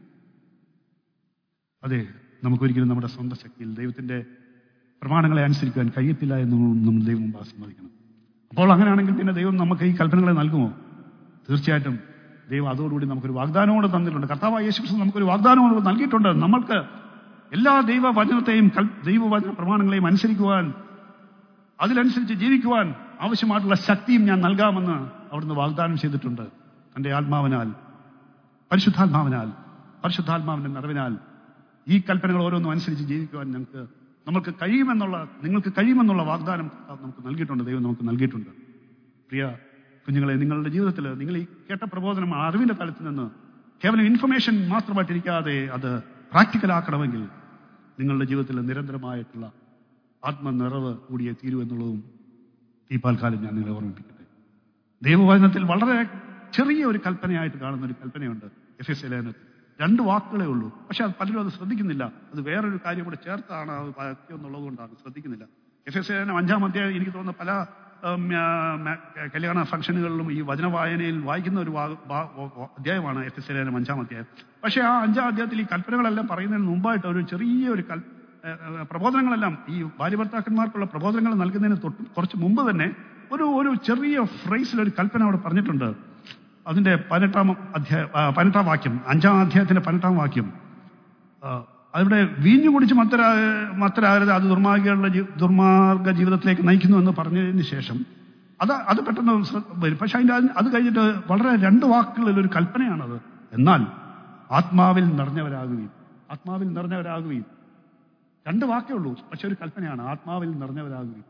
അതെ നമുക്കൊരിക്കലും നമ്മുടെ സ്വന്തം ശക്തിയിൽ ദൈവത്തിന്റെ പ്രമാണങ്ങളെ അനുസരിക്കാൻ കഴിയത്തില്ല എന്ന് നമ്മൾ ദൈവം മുമ്പ് സമ്മതിക്കണം അപ്പോൾ അങ്ങനെയാണെങ്കിൽ പിന്നെ ദൈവം നമുക്ക് ഈ കൽപ്പനകളെ നൽകുമോ തീർച്ചയായിട്ടും ദൈവം അതോടുകൂടി നമുക്കൊരു വാഗ്ദാനമോട് തന്നിട്ടുണ്ട് കർത്താവ് യേശുക്രിസ്തു നമുക്കൊരു വാഗ്ദാനമോട് നൽകിയിട്ടുണ്ട് നമ്മൾക്ക് എല്ലാ ദൈവവചനത്തെയും കൽ- ദൈവവചന പ്രമാണങ്ങളെയും അനുസരിക്കുവാൻ അതിനനുസരിച്ച് ജീവിക്കുവാൻ ആവശ്യമായിട്ടുള്ള ശക്തിയും ഞാൻ നൽകാമെന്ന് അവിടുന്ന് വാഗ്ദാനം ചെയ്തിട്ടുണ്ട് തന്റെ ആത്മാവിനാൽ പരിശുദ്ധാത്മാവിനാൽ പരിശുദ്ധാത്മാവിന്റെ നിറവിനാൽ ഈ കൽപ്പനകൾ ഓരോന്നും അനുസരിച്ച് ജീവിക്കുവാൻ ഞങ്ങൾക്ക് നമുക്ക് കഴിയുമെന്നുള്ള നിങ്ങൾക്ക് കഴിയുമെന്നുള്ള വാഗ്ദാനം കർത്താവ് നമുക്ക് നൽകിയിട്ടുണ്ട് ദൈവം നമുക്ക് നൽകിയിട്ടുണ്ട് പ്രിയ കുഞ്ഞുങ്ങളെ നിങ്ങളുടെ ജീവിതത്തിൽ നിങ്ങൾ ഈ കേട്ട പ്രബോധനം ആ അറിവിന്റെ തലത്തിൽ നിന്ന് കേവലം ഇൻഫർമേഷൻ മാത്രമായിട്ടിരിക്കാതെ അത് പ്രാക്ടിക്കൽ ആക്കണമെങ്കിൽ നിങ്ങളുടെ ജീവിതത്തിൽ നിരന്തരമായിട്ടുള്ള ആത്മനിറവ് കൂടിയേ തീരൂ എന്നുള്ളതും ഈ പാൽക്കാലം ഞാൻ നിങ്ങളെ ഓർമ്മിപ്പിക്കട്ടെ ദൈവവചനത്തിൽ വളരെ ചെറിയ ഒരു കൽപ്പനയായിട്ട് കാണുന്ന ഒരു കൽപ്പനയുണ്ട് എഫ് എസ് ലേഖനത്തിൽ രണ്ട് വാക്കുകളേ ഉള്ളൂ പക്ഷെ അത് പലരും അത് ശ്രദ്ധിക്കുന്നില്ല അത് വേറൊരു കാര്യം കൂടെ ചേർത്താണ് അത് എന്നുള്ളത് കൊണ്ടാണ് ശ്രദ്ധിക്കുന്നില്ല എഫ് എസ് ലേഖനം അഞ്ചാം അധ്യായം എനിക്ക് തോന്നുന്ന പല ഉം, ആ, മ- കല്യാണ ഫംഗ്ഷനുകളിലും ഈ വചന വായനയിൽ വായിക്കുന്ന ഒരു വാ- ഭാ- ഓ- ഓ- അധ്യായമാണ് എഫ് എസ് ലേഖനം അഞ്ചാം അധ്യായം പക്ഷെ ആ അഞ്ചാം അധ്യായത്തിൽ ഈ കൽപ്പനകളെല്ലാം പറയുന്നതിന് മുമ്പായിട്ട് ഒരു ചെറിയ ഒരു കൽ ഏഹ്, ഏഹ്, പ്രബോധനങ്ങളെല്ലാം ഈ ഭാര്യഭർത്താക്കന്മാർക്കുള്ള പ്രബോധനങ്ങൾ നൽകുന്നതിന് തൊട്ട് കുറച്ച് മുമ്പ് തന്നെ ഒരു ഒരു ചെറിയ ഫ്രേസിൽ ഒരു കൽപ്പന അവിടെ പറഞ്ഞിട്ടുണ്ട് അതിന്റെ പതിനെട്ടാം അധ്യായ ആ, പതിനെട്ടാം വാക്യം അഞ്ചാം അധ്യായത്തിന്റെ പതിനെട്ടാം വാക്യം ആ, അവിടെ വീഞ്ഞു കുടിച്ച് മത്തരാ മത്തരാകരുത് അത് ദുർമാർഗങ്ങളുടെ ജീ- ദുർമാർഗ ജീവിതത്തിലേക്ക് നയിക്കുന്നു എന്ന് പറഞ്ഞതിന് ശേഷം അത് അത് പെട്ടെന്ന് ശ്ര- വരും പക്ഷെ അതിന്റെ അത് അത് കഴിഞ്ഞിട്ട് വളരെ രണ്ട് വാക്കുകളിൽ ഒരു കൽപ്പനയാണത് എന്നാൽ ആത്മാവിൽ നിറഞ്ഞവരാകുകയും ആത്മാവിൽ നിറഞ്ഞവരാകുകയും രണ്ട് വാക്കേ ഉള്ളൂ പക്ഷെ ഒരു കൽപ്പനയാണ് ആത്മാവിൽ നിറഞ്ഞവരാകുകയും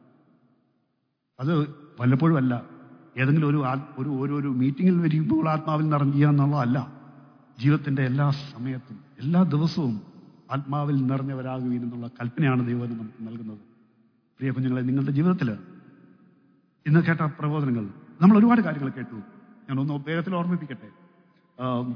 അത് വല്ലപ്പോഴും അല്ല ഏതെങ്കിലും ഒരു ആ- ഒരു ഓരോരു മീറ്റിങ്ങിൽ വരുമ്പോൾ ആത്മാവിൽ നിറഞ്ഞുക എന്നുള്ളതല്ല ജീവിതത്തിന്റെ എല്ലാ സമയത്തും എല്ലാ ദിവസവും ആത്മാവിൽ നിറഞ്ഞവരാകുകയും എന്നുള്ള കൽപ്പനയാണ് ദൈവം നമുക്ക് നൽകുന്നത് പ്രിയ കുഞ്ഞുങ്ങളെ നിങ്ങളുടെ ജീവിതത്തിൽ ഇന്ന് കേട്ട പ്രബോധനങ്ങൾ നമ്മൾ ഒരുപാട് കാര്യങ്ങൾ കേട്ടു ഞാൻ ഒന്ന് വേഗത്തിൽ ഓർമ്മിപ്പിക്കട്ടെ ആം,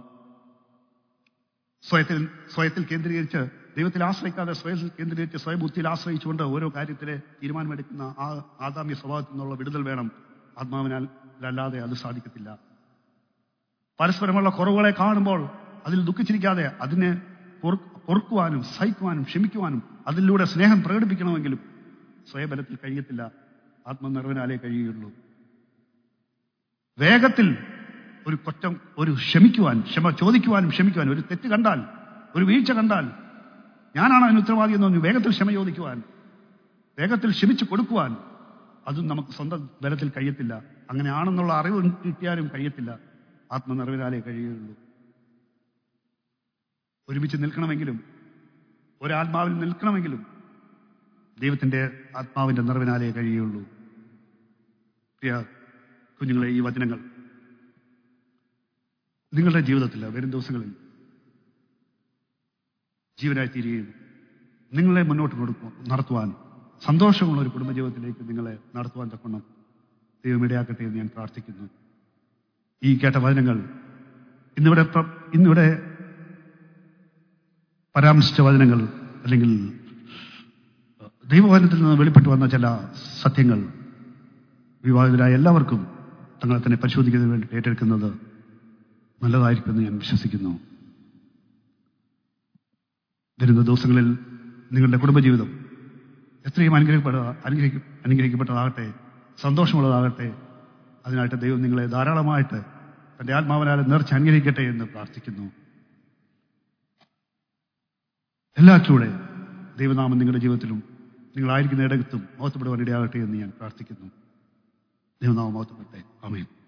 സ്വയത്തിൽ സ്വയത്തിൽ കേന്ദ്രീകരിച്ച് ദൈവത്തിൽ ആശ്രയിക്കാതെ സ്വയത്തിൽ കേന്ദ്രീകരിച്ച് സ്വയബുദ്ധിയിൽ ആശ്രയിച്ചുകൊണ്ട് ഓരോ കാര്യത്തിലെ തീരുമാനമെടുക്കുന്ന ആ ആദാമ്യ സ്വഭാവത്തിൽ നിന്നുള്ള വിടുതൽ വേണം ആത്മാവിനാൽ അല്ലാതെ അത് സാധിക്കത്തില്ല പരസ്പരമുള്ള കുറവുകളെ കാണുമ്പോൾ അതിൽ ദുഃഖിച്ചിരിക്കാതെ അതിനെ പൊറു- പൊറുക്കുവാനും സഹിക്കുവാനും ക്ഷമിക്കുവാനും അതിലൂടെ സ്നേഹം പ്രകടിപ്പിക്കണമെങ്കിലും സ്വയബലത്തിൽ കഴിയത്തില്ല ആത്മനിർവനാലേ കഴിയുകയുള്ളൂ വേഗത്തിൽ ഒരു കുറ്റം ഒരു ക്ഷമിക്കുവാൻ ക്ഷമ ചോദിക്കുവാനും ക്ഷമിക്കുവാനും ഒരു തെറ്റ് കണ്ടാൽ ഒരു വീഴ്ച കണ്ടാൽ ഞാനാണ് അതിന് ഉത്തരവാദി എന്ന് പറഞ്ഞു വേഗത്തിൽ ക്ഷമ ചോദിക്കുവാൻ വേഗത്തിൽ ക്ഷമിച്ചു കൊടുക്കുവാൻ അതും നമുക്ക് സ്വന്തം ബലത്തിൽ കഴിയത്തില്ല അങ്ങനെയാണെന്നുള്ള അറിവ് കിട്ടിയാലും കഴിയത്തില്ല ആത്മനിറവിനാലേ കഴിയുകയുള്ളൂ ഒരുമിച്ച് നിൽക്കണമെങ്കിലും ഒരാത്മാവിൽ നിൽക്കണമെങ്കിലും ദൈവത്തിന്റെ ആത്മാവിന്റെ നിറവിനാലേ കഴിയുകയുള്ളൂ പ്രിയ കുഞ്ഞുങ്ങളെ ഈ വചനങ്ങൾ നിങ്ങളുടെ ജീവിതത്തിൽ വരും ദിവസങ്ങളിൽ ജീവനായി തീരുകയും നിങ്ങളെ മുന്നോട്ട് കൊടുക്കുവാൻ നടത്തുവാൻ സന്തോഷമുള്ള ഒരു കുടുംബജീവിതത്തിലേക്ക് നിങ്ങളെ നടത്തുവാൻ തക്കണം ദൈവം ഇടയാക്കട്ടെ എന്ന് ഞാൻ പ്രാർത്ഥിക്കുന്നു ഈ കേട്ട വചനങ്ങൾ ഇന്നിവിടെ പ്ര- ഇന്നിവിടെ പരാമർശിച്ച വചനങ്ങൾ അല്ലെങ്കിൽ ദൈവവചനത്തിൽ നിന്ന് വെളിപ്പെട്ടു വന്ന ചില സത്യങ്ങൾ വിവാഹിതരായ എല്ലാവർക്കും തങ്ങളെ തന്നെ പരിശോധിക്കുന്നതിന് വേണ്ടി ഏറ്റെടുക്കുന്നത് നല്ലതായിരിക്കുമെന്ന് ഞാൻ വിശ്വസിക്കുന്നു വരുന്ന ദിവസങ്ങളിൽ നിങ്ങളുടെ കുടുംബജീവിതം എത്രയും അനുഗ്രഹിക്കപ്പെട്ട അനുഗ്രഹിക്ക അനുഗ്രഹിക്കപ്പെട്ടതാകട്ടെ സന്തോഷമുള്ളതാകട്ടെ അതിനായിട്ട് ദൈവം നിങ്ങളെ ധാരാളമായിട്ട് തന്റെ ആത്മാവിനാലെ നേർച്ച അനുഗ്രഹിക്കട്ടെ എന്ന് പ്രാർത്ഥിക്കുന്നു എല്ലാറ്റിലൂടെ ദൈവനാമം നിങ്ങളുടെ ജീവിതത്തിലും നിങ്ങളായിരിക്കുന്ന ഇടത്തും മഹത്വപ്പെടുവാൻ ഇടയാകട്ടെ എന്ന് ഞാൻ പ്രാർത്ഥിക്കുന്നു ദൈവനാമം മഹത്വപ്പെട്ടെ ആമേൻ